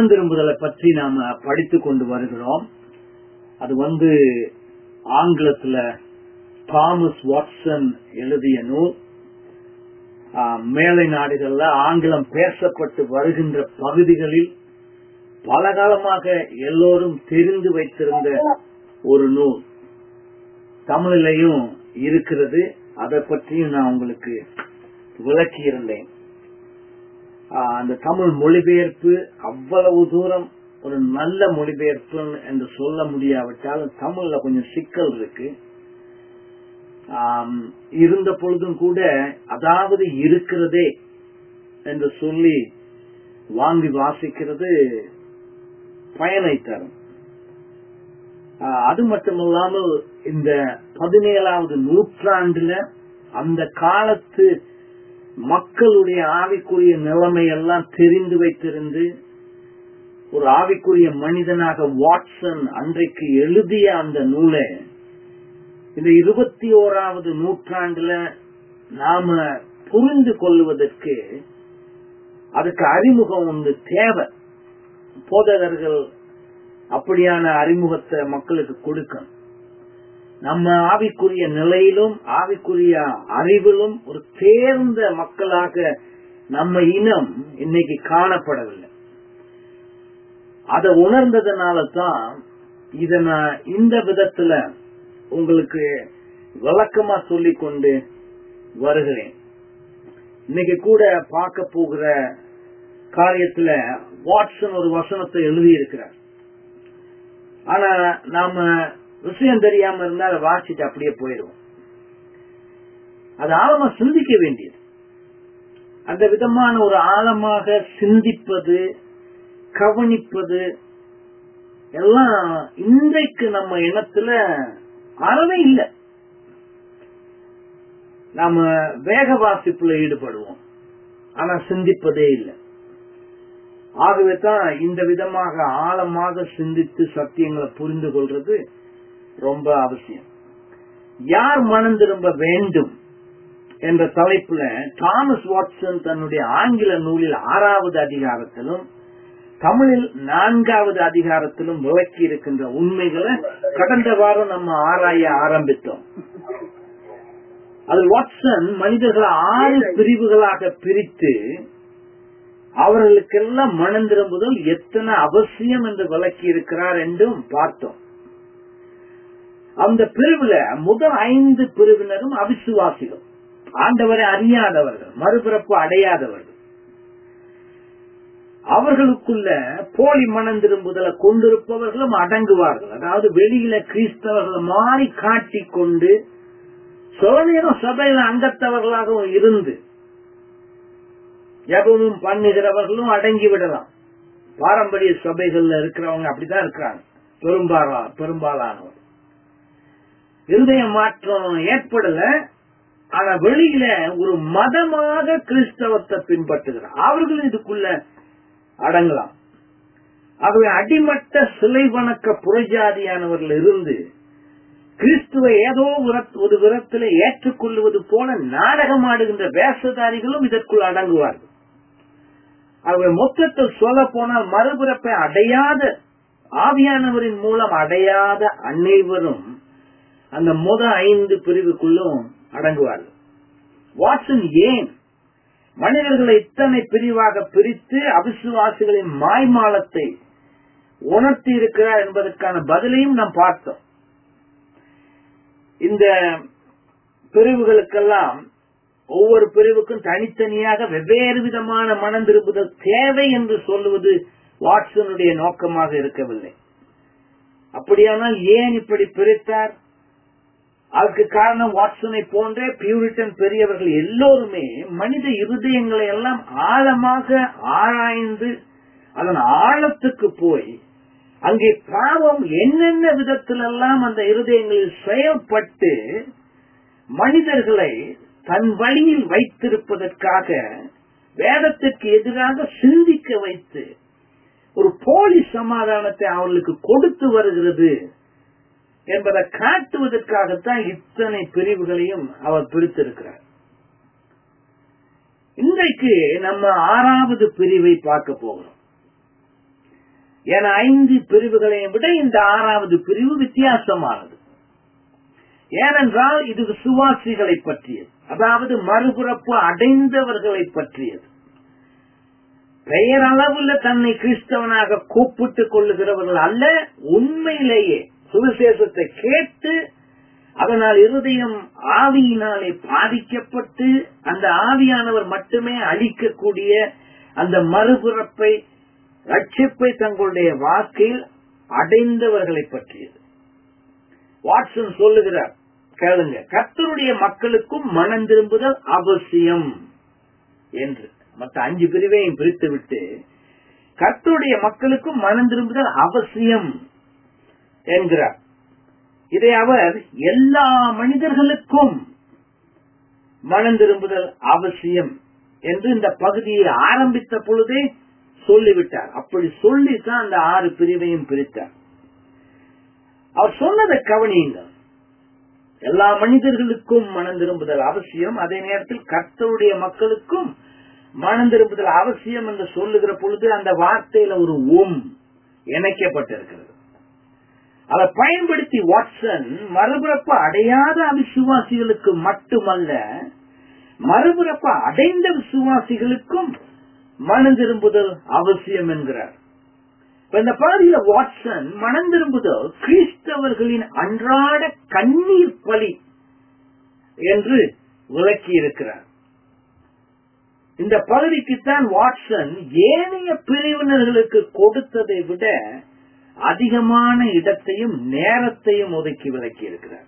மனம் திரும்புதலை பற்றி நாம படித்து கொண்டு வருகிறோம் அது வந்து ஆங்கிலத்துல தாமஸ் வாட்சன் எழுதிய நூல் ஆஹ், மேலை நாடுகள்ல ஆங்கிலம் பேசப்பட்டு வருகின்ற பகுதிகளில் பல காலமாக எல்லோரும் தெரிந்து வைத்திருந்த ஒரு நூல் தமிழிலையும் இருக்கிறது அதை பற்றியும் நான் உங்களுக்கு விளக்கி இருந்தேன் ஆஹ், அந்த தமிழ் மொழிபெயர்ப்பு அவ்வளவு தூரம் ஒரு நல்ல மொழிபெயர்ப்பு என்று சொல்ல முடியாவிட்டாலும் தமிழ்ல கொஞ்சம் சிக்கல் இருக்கு ஆம், இருந்த பொழுதும் கூட அதாவது இருக்கிறதே என்று சொல்லி வாங்கி வாசிக்கிறது பயனை தரும் ஆஹ், அது மட்டுமல்லாமல் இந்த பதினேழாவது நூற்றாண்டுல அந்த காலத்து மக்களுடைய ஆவிக்குரிய நிலைமை எல்லாம் தெரிந்து வைத்திருந்து ஒரு ஆவிக்குரிய மனிதனாக வாட்சன் அன்றைக்கு எழுதிய அந்த நூலை இந்த இருபத்தி ஓராவது நூற்றாண்டுல நாம புரிந்து கொள்வதற்கு அதுக்கு அறிமுகம் ஒன்று தேவை போதகர்கள் அப்படியான அறிமுகத்தை மக்களுக்கு கொடுக்கணும் நம்ம ஆவிக்குரிய நிலையிலும் ஆவிக்குரிய அறிவிலும் ஒரு தேர்ந்த மக்களாக நம்ம இனம் இன்னைக்கு காணப்படவில்லை அதை உணர்ந்ததுனால தான் இத நான் இந்த விதத்துல உங்களுக்கு விளக்கமா சொல்லிக் கொண்டு வருகிறேன் இன்னைக்கு கூட பார்க்க போகிற காரியத்துல வாட்சன் ஒரு வசனத்தை எழுதி இருக்கிறார் ஆனா நாம விஷயம் தெரியாம இருந்தா அதை வாசிட்டு அப்படியே போயிடுவோம் அது ஆழமா சிந்திக்க வேண்டியது அந்த விதமான ஒரு ஆழமாக சிந்திப்பது கவனிப்பது எல்லாம் இன்றைக்கு நம்ம இனத்துல அறவே இல்லை நாம வேக வாசிப்புல ஈடுபடுவோம் ஆனா சிந்திப்பதே இல்லை ஆகவே தான் இந்த விதமாக ஆழமாக சிந்தித்து சத்தியங்களை புரிந்து கொள்றது ரொம்ப அவசியம் யார் மனம் திரும்ப வேண்டும் என்ற தலைப்புல தாமஸ் வாட்சன் தன்னுடைய ஆங்கில நூலில் ஆறாவது அதிகாரத்திலும் தமிழில் நான்காவது அதிகாரத்திலும் விளக்கி இருக்கின்ற உண்மைகளை கடந்த வாரம் நம்ம ஆராய ஆரம்பித்தோம் அதில் வாட்சன் மனிதர்களை ஆறு பிரிவுகளாக பிரித்து அவர்களுக்கெல்லாம் மனம் திரும்புதல் எத்தனை அவசியம் என்று விளக்கி இருக்கிறார் என்றும் பார்த்தோம் அந்த பிரிவுல முதல் ஐந்து பிரிவினரும் அவிசுவாசிகள் ஆண்டவரை அறியாதவர்கள் மறுபிறப்பு அடையாதவர்கள் அவர்களுக்குள்ள போலி மனம் திரும்புதலை கொண்டிருப்பவர்களும் அடங்குவார்கள் அதாவது வெளியில கிறிஸ்தவர்கள் மாறி காட்டிக் கொண்டு சில நேரம் சபையில அங்கத்தவர்களாகவும் இருந்து ஜபமும் பண்ணுகிறவர்களும் அடங்கி விடலாம் பாரம்பரிய சபைகள்ல இருக்கிறவங்க அப்படிதான் இருக்கிறாங்க பெரும்பாலா பெரும்பாலானவர் இருதய மாற்றம் ஏற்படல ஆனா வெளியில ஒரு மதமாக கிறிஸ்தவத்தை பின்பற்றுகிறார் அவர்களும் இதுக்குள்ள அடங்கலாம் ஆகவே அடிமட்ட சிலை வணக்க புறஜாதியானவர்கள் இருந்து கிறிஸ்துவை ஏதோ விரத்- ஒரு விதத்தில் ஏற்றுக்கொள்வது போல நாடகம் ஆடுகின்ற வேஷதாரிகளும் இதற்குள் அடங்குவார்கள் ஆகவே மொத்தத்தில் சொல்ல போனால் மறுபிறப்பை அடையாத ஆவியானவரின் மூலம் அடையாத அனைவரும் அந்த முத ஐந்து பிரிவுக்குள்ளும் அடங்குவார்கள் வாட்சன் ஏன் மனிதர்களை இத்தனை பிரிவாக பிரித்து அவிசுவாசிகளின் மாய்மாலத்தை உணர்த்தி இருக்கிறார் என்பதற்கான பதிலையும் நாம் பார்த்தோம் இந்த பிரிவுகளுக்கெல்லாம் ஒவ்வொரு பிரிவுக்கும் தனித்தனியாக வெவ்வேறு விதமான மனம் திரும்புதல் தேவை என்று சொல்லுவது வாட்சனுடைய நோக்கமாக இருக்கவில்லை அப்படியானால் ஏன் இப்படி பிரித்தார் அதுக்கு காரணம் வாட்சனை போன்றே பியூரிட்டன் பெரியவர்கள் எல்லோருமே மனித இருதயங்களை எல்லாம் ஆழமாக ஆராய்ந்து அதன் ஆழத்துக்கு போய் அங்கே பாவம் என்னென்ன விதத்திலெல்லாம் அந்த இருதயங்களில் செயல்பட்டு மனிதர்களை தன் வழியில் வைத்திருப்பதற்காக வேதத்திற்கு எதிராக சிந்திக்க வைத்து ஒரு போலி சமாதானத்தை அவர்களுக்கு கொடுத்து வருகிறது என்பதை காட்டுவதற்காகத்தான் இத்தனை பிரிவுகளையும் அவர் பிரித்திருக்கிறார் இன்றைக்கு நம்ம ஆறாவது பிரிவை பார்க்க போகிறோம் என ஐந்து பிரிவுகளையும் விட இந்த ஆறாவது பிரிவு வித்தியாசமானது ஏனென்றால் இது விசுவாசிகளை பற்றியது அதாவது மறுபிறப்பு அடைந்தவர்களை பற்றியது பெயரளவுல தன்னை கிறிஸ்தவனாக கூப்பிட்டுக் கொள்ளுகிறவர்கள் அல்ல உண்மையிலேயே சுவிசேஷத்தை கேட்டு அதனால் இருதயம் ஆவியினாலே பாதிக்கப்பட்டு அந்த ஆவியானவர் மட்டுமே அளிக்கக்கூடிய அந்த மறுபிறப்பை ரட்சிப்பை தங்களுடைய வாழ்க்கையில் அடைந்தவர்களை பற்றியது வாட்சன் சொல்லுகிறார் கேளுங்க கர்த்தருடைய மக்களுக்கும் மனம் திரும்புதல் அவசியம் என்று மற்ற அஞ்சு பிரிவையும் பிரித்து விட்டு கர்த்தருடைய மக்களுக்கும் மனம் திரும்புதல் அவசியம் என்கிறார் இதை அவர் எல்லா மனிதர்களுக்கும் மனம் திரும்புதல் அவசியம் என்று இந்த பகுதியை ஆரம்பித்த பொழுதே சொல்லிவிட்டார் அப்படி சொல்லித்தான் அந்த ஆறு பிரிவையும் பிரித்தார் அவர் சொன்னதை கவனியுங்கள் எல்லா மனிதர்களுக்கும் மனம் திரும்புதல் அவசியம் அதே நேரத்தில் கர்த்தருடைய மக்களுக்கும் மனம் திரும்புதல் அவசியம் என்று சொல்லுகிற பொழுது அந்த வார்த்தையில ஒரு ஓம் இணைக்கப்பட்டிருக்கிறது அதை பயன்படுத்தி வாட்சன் மறுபிறப்பு அடையாத அவிசுவாசிகளுக்கு மட்டுமல்ல மறுபிறப்பு அடைந்த விசுவாசிகளுக்கும் மனம் திரும்புதல் அவசியம் என்கிறார் இந்த பகுதியில வாட்சன் மனம் திரும்புதல் கிறிஸ்தவர்களின் அன்றாட கண்ணீர் பலி என்று விளக்கி இருக்கிறார் இந்த பகுதிக்குத்தான் வாட்சன் ஏனைய பிரிவினர்களுக்கு கொடுத்ததை விட அதிகமான இடத்தையும் நேரத்தையும் ஒதுக்கி விளக்கி இருக்கிறார்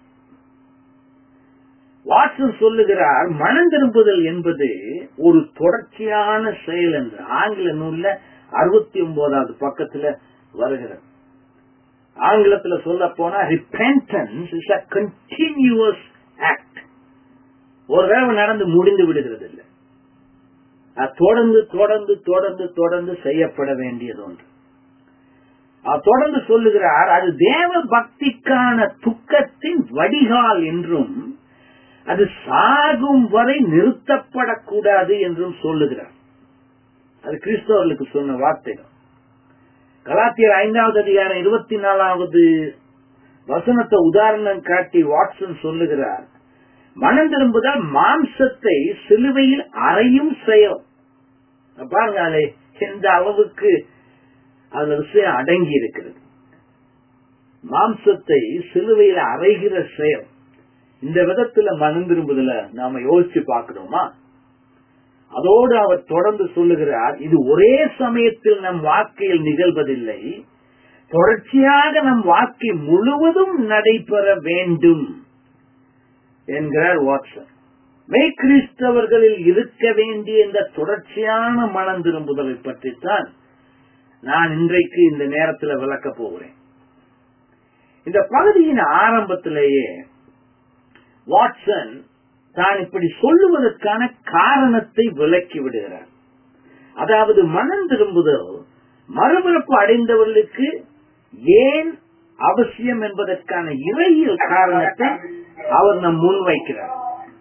வாட்சன் சொல்லுகிறார் மனம் திரும்புதல் என்பது ஒரு தொடர்ச்சியான செயல் என்று ஆங்கில நூல்ல அறுபத்தி ஒன்பதாவது பக்கத்துல வருகிறது ஆங்கிலத்துல சொல்ல போனா repentance is a continuous act ஒரு தடவை நடந்து முடிந்து விடுகிறது இல்லை அது தொடர்ந்து தொடர்ந்து தொடர்ந்து தொடர்ந்து செய்யப்பட வேண்டியது ஒன்று தொடர்ந்து சொல்லுகிறார் அது தேவ பக்திக்கான துக்கத்தின் வடிகால் என்றும் அது சாகும் வரை நிறுத்தப்படக்கூடாது என்றும் சொல்லுகிறார் அது கிறிஸ்தவர்களுக்கு சொன்ன வார்த்தைகள் கலாத்தியர் ஐந்தாவது அதிகாரம் இருபத்தி நாலாவது வசனத்தை உதாரணம் காட்டி வாட்சன் சொல்லுகிறார் மனம் திரும்புதல் மாம்சத்தை சிலுவையில் அறையும் செயல் பாருங்க அதை எந்த அளவுக்கு அதுல விஷயம் அடங்கி இருக்கிறது மாம்சத்தை சிலுவையில் அறைகிற செயல் இந்த விதத்துல மனம் திரும்புதல நாம யோசிச்சு பார்க்கிறோமா அதோடு அவர் தொடர்ந்து சொல்லுகிறார் இது ஒரே சமயத்தில் நம் வாழ்க்கையில் நிகழ்வதில்லை தொடர்ச்சியாக நம் வாழ்க்கை முழுவதும் நடைபெற வேண்டும் என்கிறார் வாட்சன் மெய் கிறிஸ்தவர்களில் இருக்க வேண்டிய இந்த தொடர்ச்சியான மனம் திரும்புதலை பற்றித்தான் நான் இன்றைக்கு இந்த நேரத்தில் விளக்க போகிறேன் இந்த பகுதியின் ஆரம்பத்திலேயே வாட்சன் தான் இப்படி சொல்லுவதற்கான காரணத்தை விளக்கி விடுகிறார் அதாவது மனம் திரும்புதல் மறுபிறப்பு அடைந்தவர்களுக்கு ஏன் அவசியம் என்பதற்கான இறையியல் காரணத்தை அவர் நம் முன்வைக்கிறார்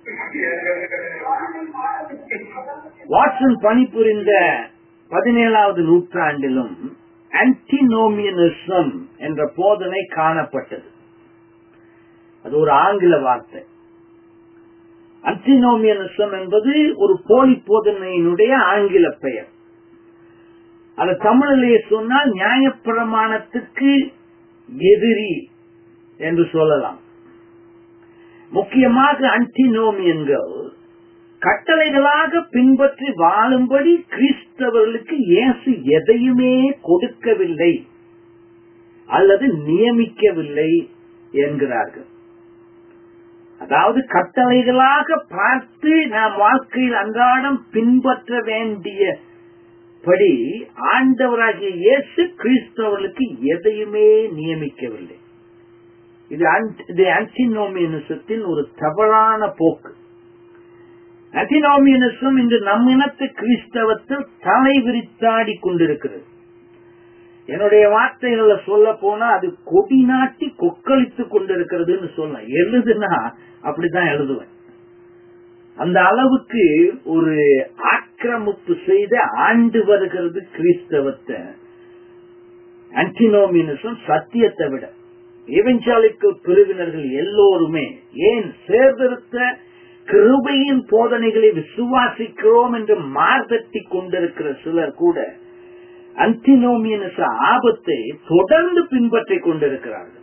வாட்சன் பணிபுரிந்த பதினேழாவது நூற்றாண்டிலும் ஆன்டினோமியனிசம் என்ற போதனை காணப்பட்டது அது ஒரு ஆங்கில வார்த்தை அன்டினோமியனிசம் என்பது ஒரு போலி போதனையினுடைய ஆங்கில பெயர் அது தமிழிலேயே சொன்னால் நியாயப்பிரமாணத்துக்கு எதிரி என்று சொல்லலாம் முக்கியமாக அன்டினோமியன்கள் கட்டளைகளாக பின்பற்றி வாழும்படி கிறிஸ்தவர்களுக்கு இயேசு எதையுமே கொடுக்கவில்லை அல்லது நியமிக்கவில்லை என்கிறார்கள் அதாவது கட்டளைகளாக பார்த்து நாம் வாழ்க்கையில் அன்றாடம் பின்பற்ற வேண்டிய படி ஆண்டவராகிய இயேசு கிறிஸ்தவர்களுக்கு எதையுமே நியமிக்கவில்லை இது இது ஆன்டினோமியனிசத்தின் ஒரு தவறான போக்கு ஆன்டினோமியனிசம் இன்று நம் இனத்து கிறிஸ்தவத்தில் தலை விரித்தாடி கொண்டிருக்கிறது என்னுடைய வார்த்தைகள்ல சொல்ல போனா அது கொடி நாட்டி கொக்களித்துக் கொண்டிருக்கிறதுன்னு சொல்லலாம் எழுதுனா அப்படித்தான் எழுதுவேன் அந்த அளவுக்கு ஒரு ஆக்கிரமிப்பு செய்து ஆண்டு வருகிறது கிறிஸ்தவத்தை ஆன்டினோமினிசம் சத்தியத்தை விட இவஞ்சாலிக்கல் பிரிவினர்கள் எல்லோருமே ஏன் சேர்ந்திருத்த கிருபையின் போதனைகளை விசுவாசிக்கிறோம் என்று மார்தட்டி கொண்டிருக்கிற சிலர் கூட அன்டினோமியனச ஆபத்தை தொடர்ந்து பின்பற்றிக் கொண்டிருக்கிறார்கள்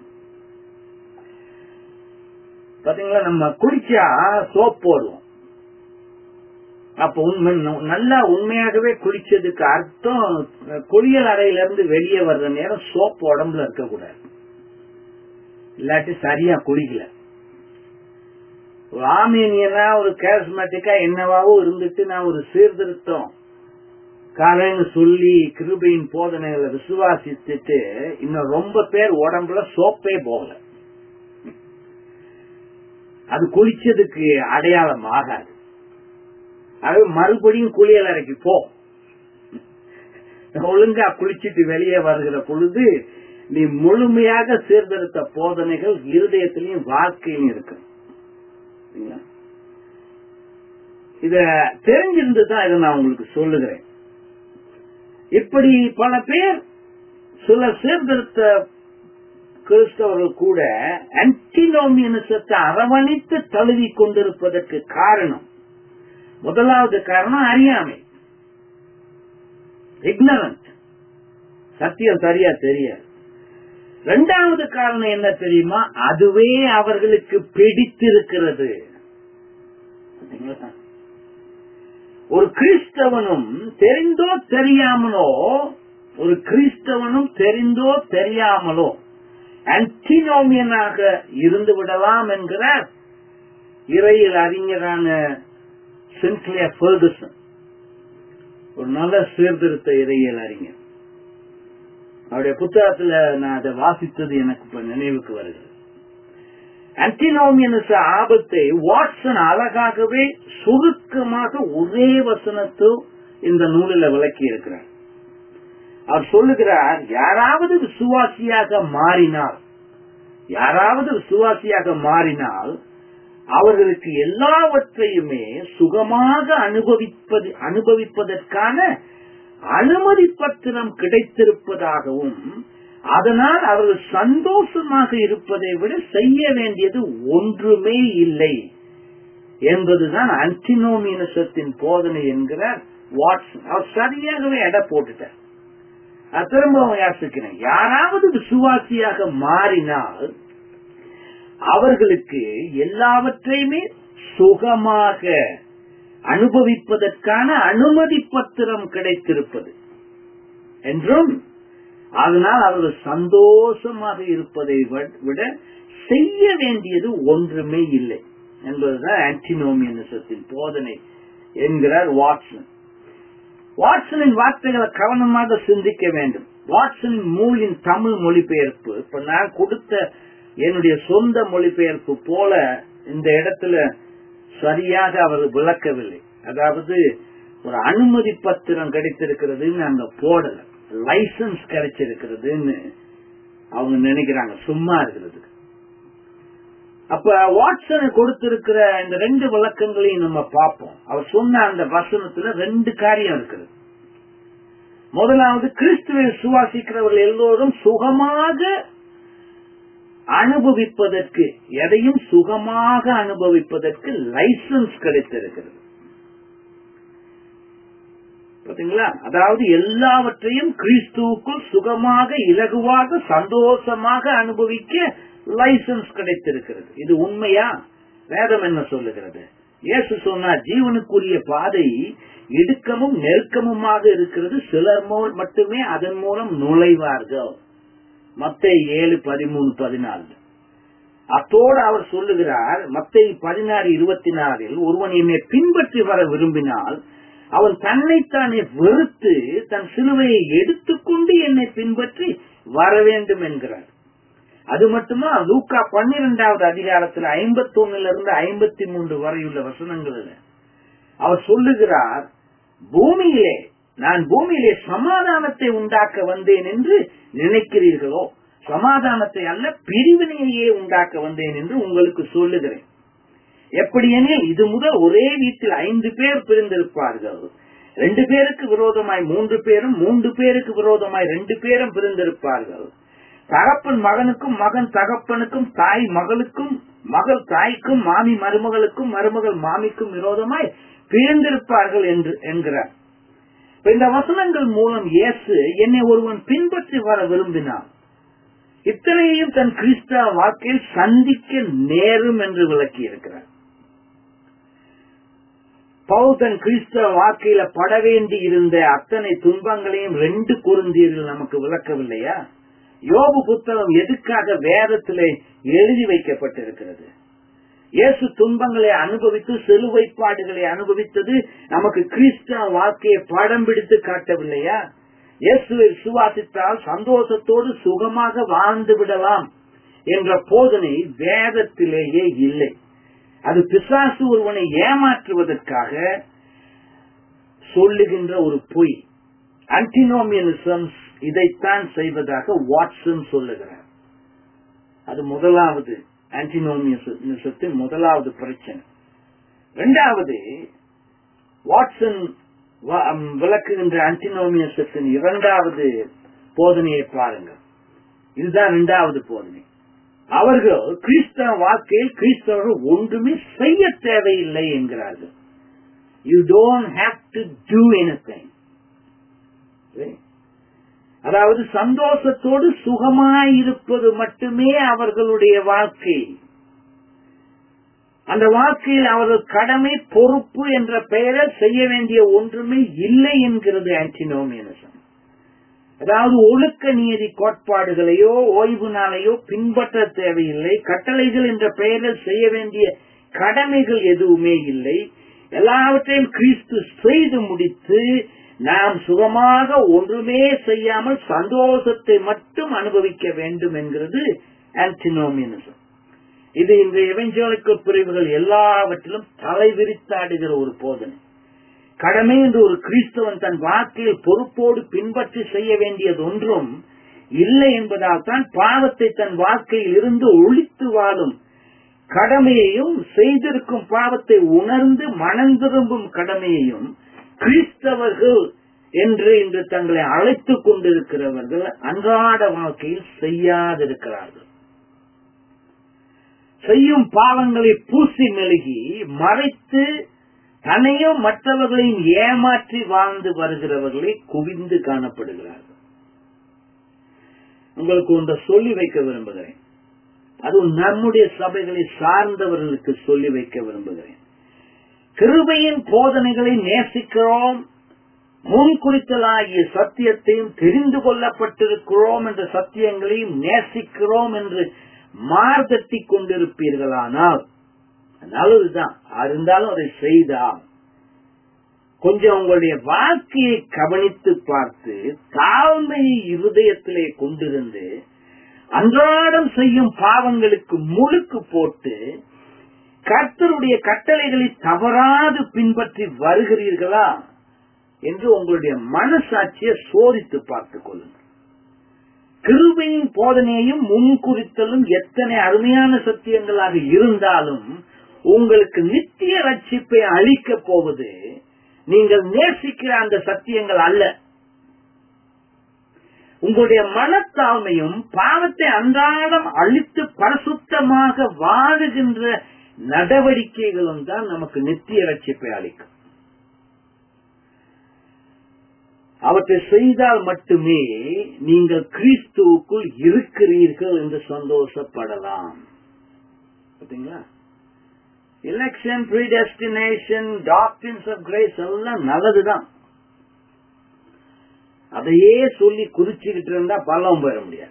பாத்தீங்களா நம்ம குளிச்சா சோப் போடுவோம் அப்ப உண்மை நல்லா உண்மையாகவே குளிச்சதுக்கு அர்த்தம் குளியல் அறையில இருந்து வெளியே வர்ற நேரம் சோப் உடம்புல இருக்கக்கூடாது இல்லாட்டி சரியா குளிக்கல ஒரு ஆமீனியனா ஒரு கேஸ்மெட்டிக்கா என்னவாவும் இருந்துட்டு நான் ஒரு சீர்திருத்தம் காலைன்னு சொல்லி கிருபையின் போதனைகளை விசுவாசித்துட்டு இன்னும் ரொம்ப பேர் உடம்புல சோப்பே போகல அது குளிச்சதுக்கு அடையாளம் ஆகாது அது மறுபடியும் குளியல் அறைக்கு போ ஒழுங்கா குளிச்சிட்டு வெளியே வருகிற பொழுது நீ முழுமையாக சீர்திருத்த போதனைகள் இருதயத்திலையும் வாழ்க்கையிலும் இருக்கு இத தெரிஞ்சிருந்து தான் இதை நான் உங்களுக்கு சொல்லுகிறேன் இப்படி பல பேர் சில சீர்திருத்த கிறிஸ்தவர்கள் கூட ஆன்டினோமியனிசத்தை அரவணைத்து தழுவி கொண்டிருப்பதற்கு காரணம் முதலாவது காரணம் அறியாமை இக்னரண்ட் சத்தியம் சரியா தெரியாது இரண்டாவது காரணம் என்ன தெரியுமா அதுவே அவர்களுக்கு பிடித்திருக்கிறது ஒரு கிறிஸ்தவனும் தெரிந்தோ தெரியாமலோ ஒரு கிறிஸ்தவனும் தெரிந்தோ தெரியாமலோ ஆன்டினோமியனாக இருந்து விடலாம் என்கிறார் இறையில் அறிஞரான சின்க்ளியர் ஃபர்கசன் ஒரு நல்ல சீர்திருத்த இறையியல் அறிஞர் அவருடைய புத்தகத்துல நான் அதை வாசித்தது எனக்கு இப்ப நினைவுக்கு வருகிறது ஆன்டினோமியனஸ் ஆபத்தை வாட்சன் அழகாகவே சுருக்கமாக ஒரே வசனத்தில் இந்த நூலில் விளக்கி இருக்கிறார் அவர் சொல்லுகிறார் யாராவது விசுவாசியாக மாறினால் யாராவது விசுவாசியாக மாறினால் அவர்களுக்கு எல்லாவற்றையுமே சுகமாக அனுபவிப்பது அனுபவிப்பதற்கான அனுமதி பத்திரம் கிடைத்திருப்பதாகவும் அதனால் அவர்கள் சந்தோஷமாக இருப்பதை விட செய்ய வேண்டியது ஒன்றுமே இல்லை என்பதுதான் அன்டினோமியனசத்தின் போதனை என்கிறார் வாட்சன் அவர் சரியாகவே எடை போட்டுட்டார் திரும்பவும் யாசிக்கிறேன் யாராவது விசுவாசியாக மாறினால் அவர்களுக்கு எல்லாவற்றையுமே சுகமாக அனுபவிப்பதற்கான அனுமதி பத்திரம் கிடைத்திருப்பது என்றும் அதனால் அவர்கள் சந்தோஷமாக இருப்பதை விட செய்ய வேண்டியது ஒன்றுமே இல்லை என்பதுதான் ஆன்டினோமியனிசத்தின் போதனை என்கிறார் வாட்சன் வாட்சனின் வார்த்தைகளை கவனமாக சிந்திக்க வேண்டும் வாட்சனின் மூலின் தமிழ் மொழிபெயர்ப்பு இப்ப நான் கொடுத்த என்னுடைய சொந்த மொழிபெயர்ப்பு போல இந்த இடத்துல சரியாக அவர் விளக்கவில்லை அதாவது ஒரு அனுமதி பத்திரம் கிடைத்திருக்கிறதுன்னு அங்க போடல லைசன்ஸ் கிடைச்சிருக்கிறதுன்னு அவங்க நினைக்கிறாங்க சும்மா இருக்கிறது அப்ப வாட்சனை கொடுத்திருக்கிற இந்த ரெண்டு விளக்கங்களையும் நம்ம பார்ப்போம் அவர் சொன்ன அந்த வசனத்துல ரெண்டு காரியம் இருக்குது முதலாவது கிறிஸ்துவை சுவாசிக்கிறவர்கள் எல்லோரும் சுகமாக அனுபவிப்பதற்கு எதையும் சுகமாக அனுபவிப்பதற்கு லைசன்ஸ் கிடைத்திருக்கிறது பாத்தீங்களா அதாவது எல்லாவற்றையும் கிறிஸ்துவுக்குள் சுகமாக இலகுவாக சந்தோஷமாக அனுபவிக்க லைசன்ஸ் கிடைத்திருக்கிறது இது உண்மையா வேதம் என்ன சொல்லுகிறது இயேசு சொன்னார் ஜீவனுக்குரிய பாதை இடுக்கமும் நெருக்கமுமாக இருக்கிறது சிலர் மட்டுமே அதன் மூலம் நுழைவார்கள் மத்த ஏழு பதிமூணு பதினாலு அத்தோடு அவர் சொல்லுகிறார் மத்தை பதினாறு இருபத்தி நாலில் ஒருவன் என்னை பின்பற்றி வர விரும்பினால் அவன் தன்னைத்தானே வெறுத்து தன் சிலுவையை எடுத்துக்கொண்டு என்னை பின்பற்றி வர வேண்டும் என்கிறார் அது மட்டுமா லூக்கா பன்னிரெண்டாவது அதிகாரத்தில் ஐம்பத்தி ஒன்னுல இருந்து ஐம்பத்தி மூன்று வரையுள்ள வசனங்கள் அவர் சொல்லுகிறார் பூமியிலே நான் பூமியிலே சமாதானத்தை உண்டாக்க வந்தேன் என்று நினைக்கிறீர்களோ சமாதானத்தை அல்ல பிரிவினையே உண்டாக்க வந்தேன் என்று உங்களுக்கு சொல்லுகிறேன் எப்படியெனில் இது முதல் ஒரே வீட்டில் ஐந்து பேர் பிரிந்திருப்பார்கள் ரெண்டு பேருக்கு விரோதமாய் மூன்று பேரும் மூன்று பேருக்கு விரோதமாய் ரெண்டு பேரும் பிரிந்திருப்பார்கள் தகப்பன் மகனுக்கும் மகன் தகப்பனுக்கும் தாய் மகளுக்கும் மகள் தாய்க்கும் மாமி மருமகளுக்கும் மருமகள் மாமிக்கும் விரோதமாய் பிரிந்திருப்பார்கள் என்று என்கிறார் இப்ப இந்த வசனங்கள் மூலம் இயேசு என்னை ஒருவன் பின்பற்றி வர விரும்பினான் இத்தனையையும் தன் கிறிஸ்தவ வாழ்க்கையில் சந்திக்க நேரும் என்று விளக்கி இருக்கிறார் பவுல் தன் கிறிஸ்தவ வாழ்க்கையில பட வேண்டி இருந்த அத்தனை துன்பங்களையும் ரெண்டு குறுந்தீர்கள் நமக்கு விளக்கவில்லையா யோபு புத்தகம் எதுக்காக வேதத்திலே எழுதி வைக்கப்பட்டிருக்கிறது இயேசு துன்பங்களை அனுபவித்து செலுவைப்பாடுகளை அனுபவித்தது நமக்கு கிறிஸ்தவ வாழ்க்கையை படம் பிடித்து காட்டவில்லையா இயேசுவை விசுவாசித்தால் சந்தோஷத்தோடு சுகமாக வாழ்ந்து விடலாம் என்ற போதனை வேதத்திலேயே இல்லை அது பிசாசு ஒருவனை ஏமாற்றுவதற்காக சொல்லுகின்ற ஒரு பொய் அன்டினோமியனிசம்ஸ் இதைத்தான் செய்வதாக வாட்சன் சொல்லுகிறார் அது முதலாவது ஆன்டினோமியனிசத்தின் முதலாவது பிரச்சனை இரண்டாவது வாட்சன் விளக்குகின்ற ஆன்டினோமியசத்தின் இரண்டாவது போதனையை பாருங்கள் இதுதான் இரண்டாவது போதனை அவர்கள் கிறிஸ்தவ வாழ்க்கையில் கிறிஸ்தவர்கள் ஒன்றுமே செய்ய தேவையில்லை என்கிறார்கள் you don't have to do anything அதாவது சந்தோஷத்தோடு சுகமாயிருப்பது மட்டுமே அவர்களுடைய வாழ்க்கை அந்த வாழ்க்கையில் அவர்கள் கடமை பொறுப்பு என்ற பெயரில் செய்ய வேண்டிய ஒன்றுமே இல்லை என்கிறது ஆன்டினோமியனிசம் அதாவது ஒழுக்க நீதி கோட்பாடுகளையோ ஓய்வு நாளையோ பின்பற்ற தேவையில்லை கட்டளைகள் என்ற பெயரில் செய்ய வேண்டிய கடமைகள் எதுவுமே இல்லை எல்லாவற்றையும் கிறிஸ்து செய்து முடித்து நாம் சுகமாக ஒன்றுமே செய்யாமல் சந்தோஷத்தை மட்டும் அனுபவிக்க வேண்டும் என்கிறது ஆன்டினோமியனிசம் இது இந்த எவஞ்சோலிக்கல் பிரிவுகள் எல்லாவற்றிலும் தலைவிரித்தாடுகிற ஒரு போதனை கடமை என்று ஒரு கிறிஸ்தவன் தன் வாழ்க்கையில் பொறுப்போடு பின்பற்றி செய்ய வேண்டியது ஒன்றும் இல்லை என்பதால் தான் பாவத்தை தன் வாழ்க்கையில் இருந்து ஒழித்து வாழும் கடமையையும் செய்திருக்கும் பாவத்தை உணர்ந்து மனம் திரும்பும் கடமையையும் கிறிஸ்தவர்கள் என்று இன்று தங்களை அழைத்துக் கொண்டிருக்கிறவர்கள் அன்றாட வாழ்க்கையில் செய்யாதிருக்கிறார்கள் செய்யும் பாவங்களை பூசி மெழுகி மறைத்து தன்னையும் மற்றவர்களையும் ஏமாற்றி வாழ்ந்து வருகிறவர்களே குவிந்து காணப்படுகிறார்கள் உங்களுக்கு ஒன்றை சொல்லி வைக்க விரும்புகிறேன் அதுவும் நம்முடைய சபைகளை சார்ந்தவர்களுக்கு சொல்லி வைக்க விரும்புகிறேன் கிருபையின் போதனைகளை நேசிக்கிறோம் முன்குறித்தலாகிய சத்தியத்தையும் தெரிந்து கொள்ளப்பட்டிருக்கிறோம் என்ற சத்தியங்களையும் நேசிக்கிறோம் என்று மார்தட்டி கொண்டிருப்பீர்களானால் நல்லதுதான் இருந்தாலும் அதை செய்தால் கொஞ்சம் உங்களுடைய வாழ்க்கையை கவனித்து பார்த்து தாழ்மையை இருதயத்திலே கொண்டிருந்து அன்றாடம் செய்யும் பாவங்களுக்கு முழுக்கு போட்டு கர்த்தருடைய கட்டளைகளை தவறாது பின்பற்றி வருகிறீர்களா என்று உங்களுடைய மனசாட்சியை சோதித்து பார்த்துக் கொள்ளுங்கள் கிருபையின் போதனையும் முன்குறித்தலும் எத்தனை அருமையான சத்தியங்களாக இருந்தாலும் உங்களுக்கு நித்திய ரட்சிப்பை அளிக்கப் போவது நீங்கள் நேசிக்கிற அந்த சத்தியங்கள் அல்ல உங்களுடைய மனத்தாழ்மையும் பாவத்தை அன்றாடம் அழித்து பரிசுத்தமாக வாழுகின்ற நடவடிக்கைகளும் தான் நமக்கு நித்திய ரட்சிப்பை அளிக்கும் அவற்றை செய்தால் மட்டுமே நீங்கள் கிறிஸ்துவுக்குள் இருக்கிறீர்கள் என்று சந்தோஷப்படலாம் பார்த்தீங்களா election predestination doctrines of grace எல்லாம் நல்லதுதான் அதையே சொல்லி குறிச்சுக்கிட்டு இருந்தா பலம் பெற முடியாது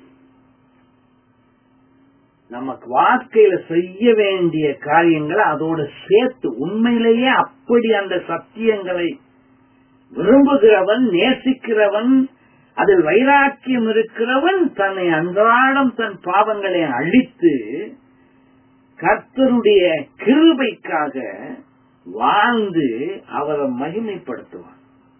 நமக்கு வாழ்க்கையில செய்ய வேண்டிய காரியங்களை அதோட சேர்த்து உண்மையிலேயே அப்படி அந்த சத்தியங்களை விரும்புகிறவன் நேசிக்கிறவன் அதில் வைராக்கியம் இருக்கிறவன் தன்னை அன்றாடம் தன் பாவங்களை அழித்து கர்த்தருடைய கிருபைக்காக வாழ்ந்து அவரை மகிமைப்படுத்துவான்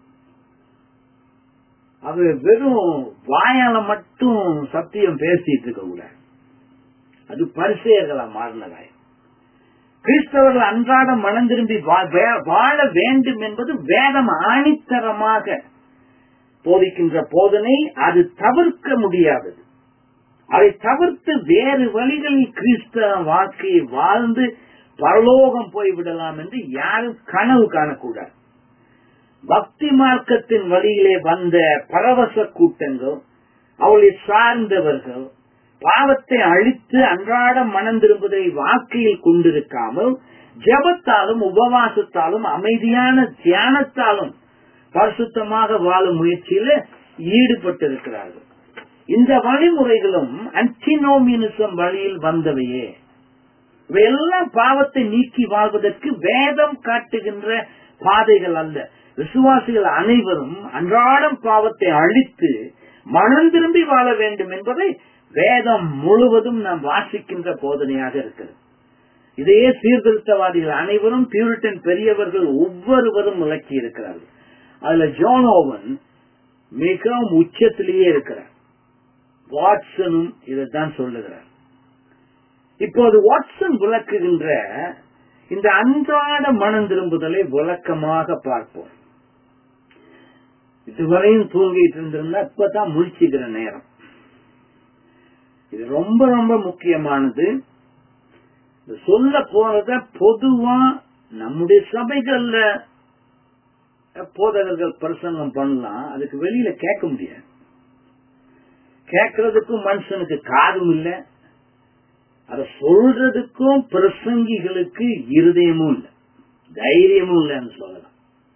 அவர் வெறும் வாயால மட்டும் சத்தியம் பேசிட்டு இருக்க கூடாது அது பரிசெயர்களா மாறினதாய் கிறிஸ்தவர்கள் அன்றாடம் மனம் திரும்பி வா- வே- வாழ வேண்டும் என்பது வேதம் ஆணித்தரமாக போதிக்கின்ற போதனை அது தவிர்க்க முடியாதது அதை தவிர்த்து வேறு வழிகளில் கிறிஸ்தவ வாழ்க்கையை வாழ்ந்து பரலோகம் போய்விடலாம் என்று யாரும் கனவு காணக்கூடாது பக்தி மார்க்கத்தின் வழியிலே வந்த பரவச கூட்டங்கள் அவளை சார்ந்தவர்கள் பாவத்தை அழித்து அன்றாடம் மனம் திரும்புவதை வாழ்க்கையில் கொண்டிருக்காமல் ஜெபத்தாலும் உபவாசத்தாலும் அமைதியான தியானத்தாலும் பரிசுத்தமாக வாழும் முயற்சியில ஈடுபட்டிருக்கிறார்கள் இந்த வழிமுறைகளும் அன்டினோமினிசம் வழியில் வந்தவையே இவையெல்லாம் பாவத்தை நீக்கி வாழ்வதற்கு வேதம் காட்டுகின்ற பாதைகள் அல்ல விசுவாசிகள் அனைவரும் அன்றாடம் பாவத்தை அழித்து மனம் திரும்பி வாழ வேண்டும் என்பதை வேதம் முழுவதும் நாம் வாசிக்கின்ற போதனையாக இருக்கிறது இதையே சீர்திருத்தவாதிகள் அனைவரும் பியூரிட்டன் பெரியவர்கள் ஒவ்வொருவரும் விளக்கி இருக்கிறார்கள் அதுல ஜோனோவன் மிகவும் உச்சத்திலேயே இருக்கிறார் வாட்சனும் இதைத்தான் சொல்லுகிறார் இப்போது வாட்சன் விளக்குகின்ற இந்த அன்றாட மனம் திரும்புதலை விளக்கமாக பார்ப்போம் இதுவரையும் தூங்கிட்டு இருந்திருந்தா இப்பதான் முழிச்சுக்கிற நேரம் இது ரொம்ப ரொம்ப முக்கியமானது இது சொல்ல போறத பொதுவா நம்முடைய சபைகள்ல போதகர்கள் பிரசங்கம் பண்ணலாம் அதுக்கு வெளியில கேட்க முடியாது கேட்கறதுக்கும் மனுஷனுக்கு காதும் இல்ல அத சொல்றதுக்கும் பிரசங்கிகளுக்கு இருதயமும் இல்ல தைரியமும் இல்லைன்னு சொல்லலாம்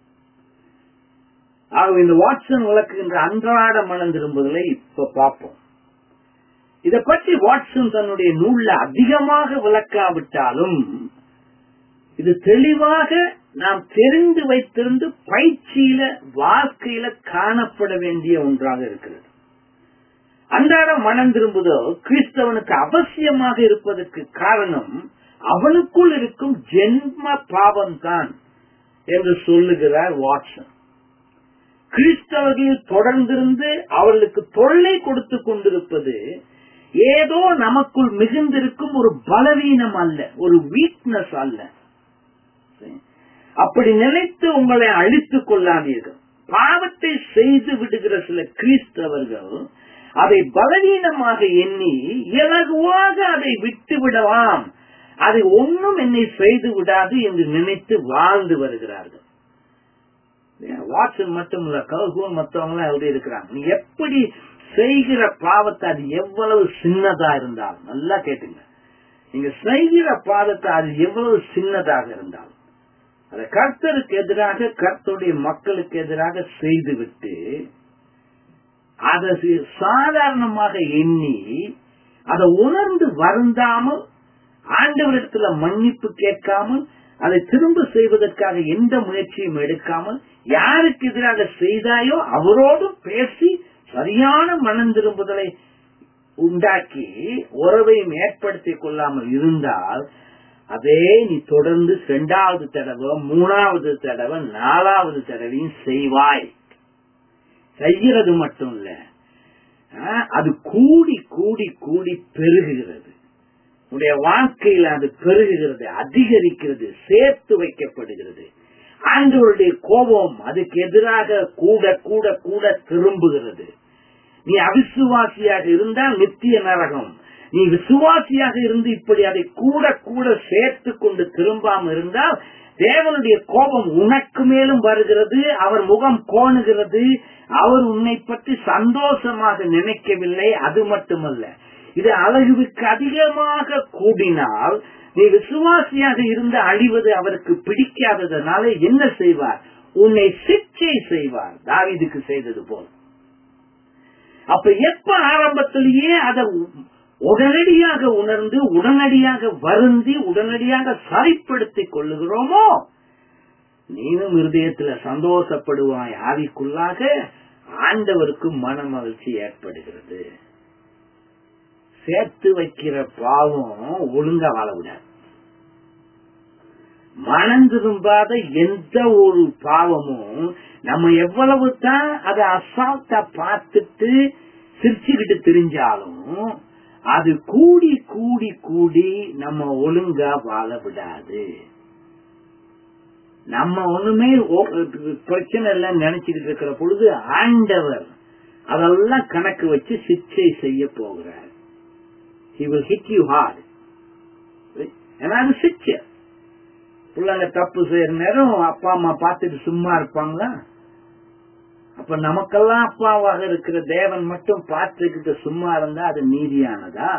ஆகவே இந்த வாட்சன் விளக்குகின்ற அன்றாட மனம் திரும்புதலை இப்ப பார்ப்போம் இத பற்றி வாட்சன் தன்னுடைய நூல்ல அதிகமாக விளக்காவிட்டாலும் இது தெளிவாக நாம் தெரிந்து வைத்திருந்து பயிற்சியில வாழ்க்கையில காணப்பட வேண்டிய ஒன்றாக இருக்கிறது அன்றாட மனம் திரும்புதோ கிறிஸ்தவனுக்கு அவசியமாக இருப்பதற்கு காரணம் அவனுக்குள் இருக்கும் ஜென்ம பாவம் தான் என்று சொல்லுகிறார் வாட்சன் கிறிஸ்தவர்கள் தொடர்ந்திருந்து அவர்களுக்கு தொல்லை கொடுத்து கொண்டிருப்பது ஏதோ நமக்குள் மிகுந்திருக்கும் ஒரு பலவீனம் அல்ல ஒரு வீக்னஸ் அல்ல அப்படி நினைத்து உங்களை அழித்துக் கொள்ளாதீர்கள் பாவத்தை செய்து விடுகிற சில கிறிஸ்தவர்கள் அதை பலவீனமாக எண்ணி இலகுவாக அதை விட்டு விடலாம் அதை ஒன்றும் என்னை செய்து விடாது என்று நினைத்து வாழ்ந்து வருகிறார்கள் வாட்சன் மட்டும் இல்ல கல்கூன் மற்றவங்க எல்லாம் எழுதி இருக்கிறாங்க நீ எப்படி செய்கிற பாவத்தை அது எவ்வளவு சின்னதா இருந்தாலும் நல்லா கேட்டுங்க நீங்க செய்கிற பாவத்தை அது எவ்வளவு சின்னதாக இருந்தாலும் அதை கர்த்தருக்கு எதிராக கர்த்தருடைய மக்களுக்கு எதிராக செய்துவிட்டு அதை சாதாரணமாக எண்ணி அதை உணர்ந்து வருந்தாமல் ஆண்டவரிடத்துல மன்னிப்பு கேட்காமல் அதை திரும்ப செய்வதற்காக எந்த முயற்சியும் எடுக்காமல் யாருக்கு எதிராக செய்தாயோ அவரோடும் பேசி சரியான மனம் திரும்புதலை உண்டாக்கி உறவையும் ஏற்படுத்திக் கொள்ளாமல் இருந்தால் அதே நீ தொடர்ந்து இரண்டாவது தடவை மூணாவது தடவை நாலாவது தடவையும் செய்வாய் செய்கிறது மட்டும் இல்ல அது கூடி கூடி கூடி பெருகுகிறது உன்னுடைய வாழ்க்கையில் அது பெருகுகிறது அதிகரிக்கிறது சேர்த்து வைக்கப்படுகிறது ஆண்டவருடைய கோபம் அதுக்கு எதிராக கூட கூட கூட திரும்புகிறது நீ அவிசுவாசியாக இருந்தால் நித்திய நரகம் நீ விசுவாசியாக இருந்து இப்படி அதை கூட கூட சேர்த்து கொண்டு திரும்பாம இருந்தால் தேவனுடைய கோபம் உனக்கு மேலும் வருகிறது அவர் முகம் கோணுகிறது அவர் உன்னை பற்றி சந்தோஷமாக நினைக்கவில்லை அது மட்டுமல்ல இது அளவுக்கு அதிகமாக கூடினால் நீ விசுவாசியாக இருந்து அழிவது அவருக்கு பிடிக்காததுனால என்ன செய்வார் உன்னை சிக்ஷை செய்வார் தாவிதுக்கு செய்தது போல் அப்ப எப்ப ஆரம்பத்திலேயே அதை உடனடியாக உணர்ந்து உடனடியாக வருந்தி உடனடியாக சரிப்படுத்திக் கொள்ளுகிறோமோ நீனும் இருதயத்துல சந்தோஷப்படுவாய் ஆவிக்குள்ளாக ஆண்டவருக்கு மன மகிழ்ச்சி ஏற்படுகிறது சேர்த்து வைக்கிற பாவம் ஒழுங்கா வாழ விடாது மனம் திரும்பாத எந்த ஒரு பாவமும் நம்ம எவ்வளவு தான் அதை அசால்ட்டா பார்த்துட்டு சிரிச்சுக்கிட்டு தெரிஞ்சாலும் அது கூடி கூடி கூடி நம்ம ஒழுங்கா வாழ விடாது நம்ம ஒண்ணுமே ஓ- பிரச்சனை இல்லைன்னு நினைச்சுக்கிட்டு இருக்கிற பொழுது ஆண்டவர் அதெல்லாம் கணக்கு வச்சு சிக்ஷை செய்ய போகிறார் he will hit you hard ஏன்னா அது சிக்ஷை பிள்ளைங்க தப்பு செய்யற நேரம் அப்பா அம்மா பார்த்துட்டு சும்மா இருப்பாங்களா அப்ப நமக்கெல்லாம் அப்பாவாக இருக்கிற தேவன் மட்டும் பார்த்துக்கிட்டு சும்மா இருந்தா அது நீதியானதா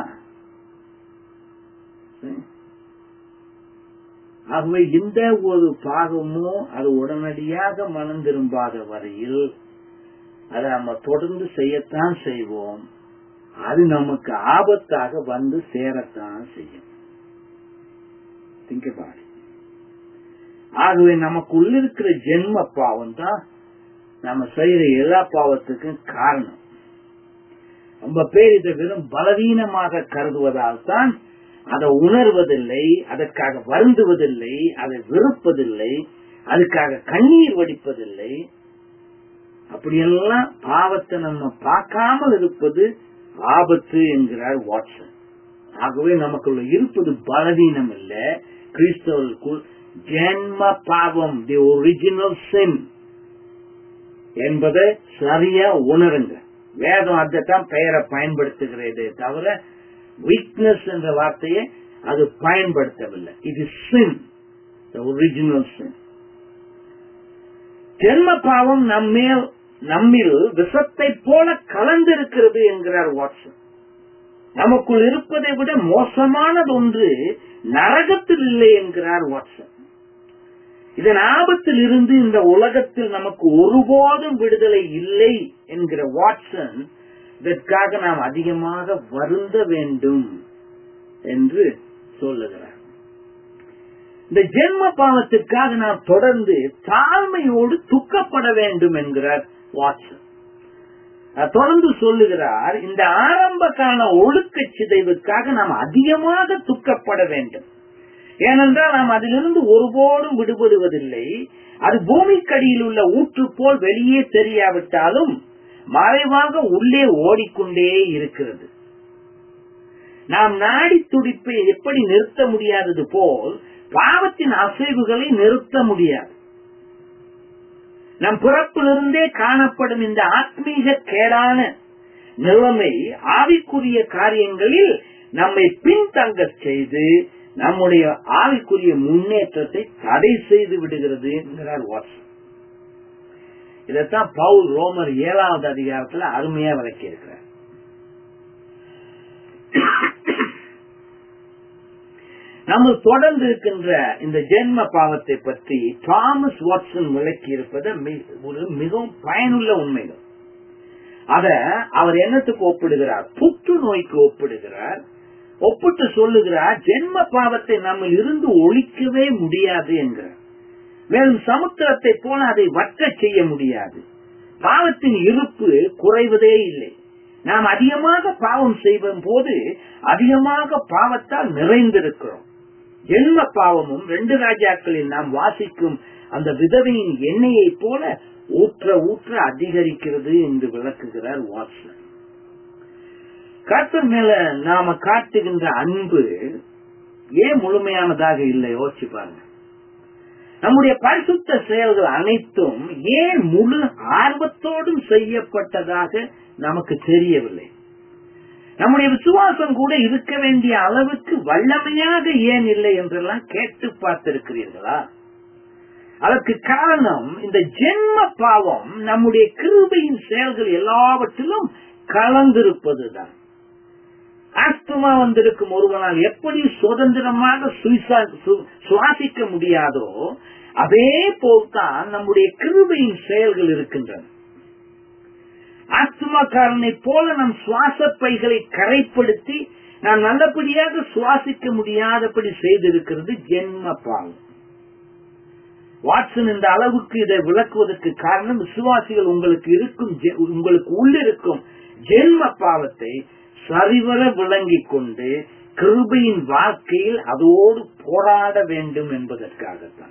ஆகவே இந்த ஒரு பாகமும் அது உடனடியாக மனம் திரும்பாத வரையில் அதை நம்ம தொடர்ந்து செய்யத்தான் செய்வோம் அது நமக்கு ஆபத்தாக வந்து சேரத்தான் செய்யும் Think about it. ஆகவே நமக்குள்ள இருக்கிற ஜென்ம பாவம் தான் நம்ம செய்யற எல்லா பாவத்துக்கும் காரணம் ரொம்ப பேர் இதை வெறும் பலவீனமாக கருதுவதால் தான் அதை உணர்வதில்லை அதற்காக வருந்துவதில்லை அதை வெறுப்பதில்லை அதுக்காக கண்ணீர் வடிப்பதில்லை அப்படியெல்லாம் பாவத்தை நம்ம பார்க்காமல் இருப்பது ஆபத்து என்கிறார் வாட்சன் ஆகவே நமக்குள்ள இருப்பது பலவீனம் இல்ல கிறிஸ்தவர்களுக்குள் ஜென்ம பாவம் தி ஒரிஜினல் சென் என்பதை சரியா உணருங்க வேதம் அதைத்தான் பெயரை பயன்படுத்துகிறதே தவிர வீக்னஸ் என்ற வார்த்தையை அது பயன்படுத்தவில்லை இது சின் ஒரிஜினல் சின் ஜென்ம பாவம் நம்மேல் நம்மில் விஷத்தை போல கலந்திருக்கிறது என்கிறார் வாட்சன் நமக்குள் இருப்பதை விட மோசமானது ஒன்று நரகத்தில் இல்லை என்கிறார் வாட்சன் இதன் ஆபத்தில் இருந்து இந்த உலகத்தில் நமக்கு ஒருபோதும் விடுதலை இல்லை என்கிற வாட்சன் இதற்காக நாம் அதிகமாக வருந்த வேண்டும் என்று சொல்லுகிறார் இந்த ஜென்ம பாவத்திற்காக நாம் தொடர்ந்து தாழ்மையோடு துக்கப்பட வேண்டும் என்கிறார் வாட்சன் அஹ் தொடர்ந்து சொல்லுகிறார் இந்த ஆரம்ப கால ஒழுக்க சிதைவுக்காக நாம் அதிகமாக துக்கப்பட வேண்டும் ஏனென்றால் நாம் அதிலிருந்து ஒருபோதும் விடுபடுவதில்லை அது பூமிக்கடியில் உள்ள ஊற்று போல் வெளியே தெரியாவிட்டாலும் மறைவாக உள்ளே ஓடிக்கொண்டே இருக்கிறது நாம் நாடி துடிப்பை எப்படி நிறுத்த முடியாதது போல் பாவத்தின் அசைவுகளை நிறுத்த முடியாது நம் பிறப்பிலிருந்தே காணப்படும் இந்த ஆத்மீக கேடான நிலைமை ஆவிக்குரிய காரியங்களில் நம்மை பின்தங்கச் செய்து நம்முடைய ஆவிக்குரிய முன்னேற்றத்தை தடை செய்து விடுகிறது என்கிறார் வாட்சன் இதைத்தான் பவுல் ரோமர் ஏழாவது அதிகாரத்துல அருமையா விளக்கி இருக்கிறார் நம்ம தொடர்ந்து இருக்கின்ற இந்த ஜென்ம பாவத்தை பற்றி தாமஸ் வாட்சன் விளக்கி இருப்பது மி- ஒரு மிகவும் பயனுள்ள உண்மைகள் அத அவர் என்னத்துக்கு ஒப்பிடுகிறார் புற்றுநோய்க்கு ஒப்பிடுகிறார் ஒப்பிட்டு சொல்லுகிறார் ஜென்ம பாவத்தை நம்ம இருந்து ஒழிக்கவே முடியாது என்கிறார் மேலும் சமுத்திரத்தை போல அதை வற்ற செய்ய முடியாது பாவத்தின் இருப்பு குறைவதே இல்லை நாம் அதிகமாக பாவம் செய்யும் போது அதிகமாக பாவத்தால் நிறைந்திருக்கிறோம் ஜென்ம பாவமும் ரெண்டு ராஜாக்களில் நாம் வாசிக்கும் அந்த விதவையின் எண்ணெயை போல ஊற்ற ஊற்ற அதிகரிக்கிறது என்று விளக்குகிறார் வாட்சன் கர்த்தர் மேல நாம காட்டுகின்ற அன்பு ஏன் முழுமையானதாக இல்லை யோசிச்சு பாருங்க நம்முடைய பரிசுத்த செயல்கள் அனைத்தும் ஏன் முழு ஆர்வத்தோடும் செய்யப்பட்டதாக நமக்கு தெரியவில்லை நம்முடைய விசுவாசம் கூட இருக்க வேண்டிய அளவுக்கு வல்லமையாக ஏன் இல்லை என்றெல்லாம் கேட்டு பார்த்திருக்கிறீர்களா அதற்கு காரணம் இந்த ஜென்ம பாவம் நம்முடைய கிருபையின் செயல்கள் எல்லாவற்றிலும் கலந்திருப்பதுதான் ஆஸ்துமா வந்திருக்கும் ஒருவனால் எப்படி சுதந்திரமாக சுவிசா- சு- சுவாசிக்க முடியாதோ அதே போல்தான் நம்முடைய கிருபையின் செயல்கள் இருக்கின்றன ஆஸ்துமாக்காரனை போல நம் சுவாச பைகளை கரைப்படுத்தி நாம் நல்லபடியாக சுவாசிக்க முடியாதபடி செய்திருக்கிறது ஜென்ம பாவம் வாட்சன் இந்த அளவுக்கு இதை விளக்குவதற்கு காரணம் விசுவாசிகள் உங்களுக்கு இருக்கும் ஜெ- உங்களுக்கு உள்ளிருக்கும் ஜென்ம பாவத்தை சரிவர விளங்கிக் கொண்டு கிருபையின் வாழ்க்கையில் அதோடு போராட வேண்டும் என்பதற்காகத்தான்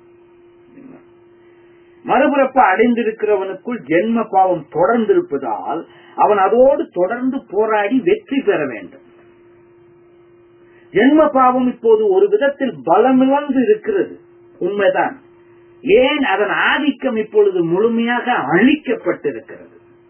மறுபிறப்பு அடைந்திருக்கிறவனுக்குள் ஜென்ம பாவம் தொடர்ந்திருப்பதால் அவன் அதோடு தொடர்ந்து போராடி வெற்றி பெற வேண்டும் ஜென்ம பாவம் இப்போது ஒரு விதத்தில் பலமிழந்து இருக்கிறது உண்மைதான் ஏன் அதன் ஆதிக்கம் இப்பொழுது முழுமையாக அழிக்கப்பட்டிருக்கிறது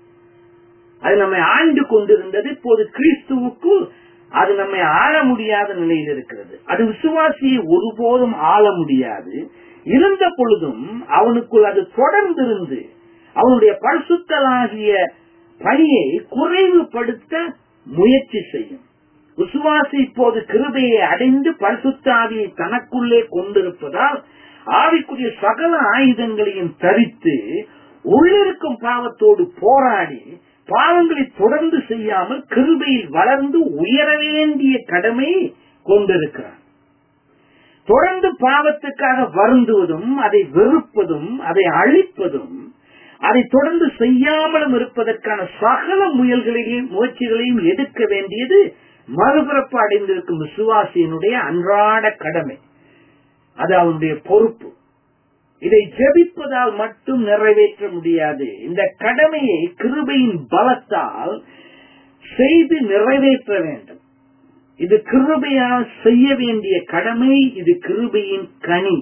அது நம்மை ஆண்டு கொண்டிருந்தது இப்போது கிறிஸ்துவுக்குள் அது நம்மை ஆள முடியாத நிலையில் இருக்கிறது அது விசுவாசியை ஒருபோதும் ஆள முடியாது இருந்த பொழுதும் அவனுக்குள் அது தொடர்ந்திருந்து அவனுடைய பரிசுத்தலாகிய பணியை குறைவுபடுத்த முயற்சி செய்யும் விசுவாசி இப்போது கிருபையை அடைந்து பரிசுத்த ஆவியை தனக்குள்ளே கொண்டிருப்பதால் ஆவிக்குரிய சகல ஆயுதங்களையும் தரித்து உள்ளிருக்கும் பாவத்தோடு போராடி பாவங்களை தொடர்ந்து செய்யாமல் கிருபையில் வளர்ந்து உயர வேண்டிய கடமையை கொண்டிருக்கிறான் தொடர்ந்து பாவத்துக்காக வருந்துவதும் அதை வெறுப்பதும் அதை அழிப்பதும் அதை தொடர்ந்து செய்யாமலும் இருப்பதற்கான சகல முயல்களையும் முயற்சிகளையும் எடுக்க வேண்டியது மறுபிறப்பு அடைந்திருக்கும் விசுவாசியினுடைய அன்றாட கடமை அது அவனுடைய பொறுப்பு இதை ஜெபிப்பதால் மட்டும் நிறைவேற்ற முடியாது இந்த கடமையை கிருபையின் பலத்தால் செய்து நிறைவேற்ற வேண்டும் இது கிருபையால் செய்ய வேண்டிய கடமை இது கிருபையின் கனி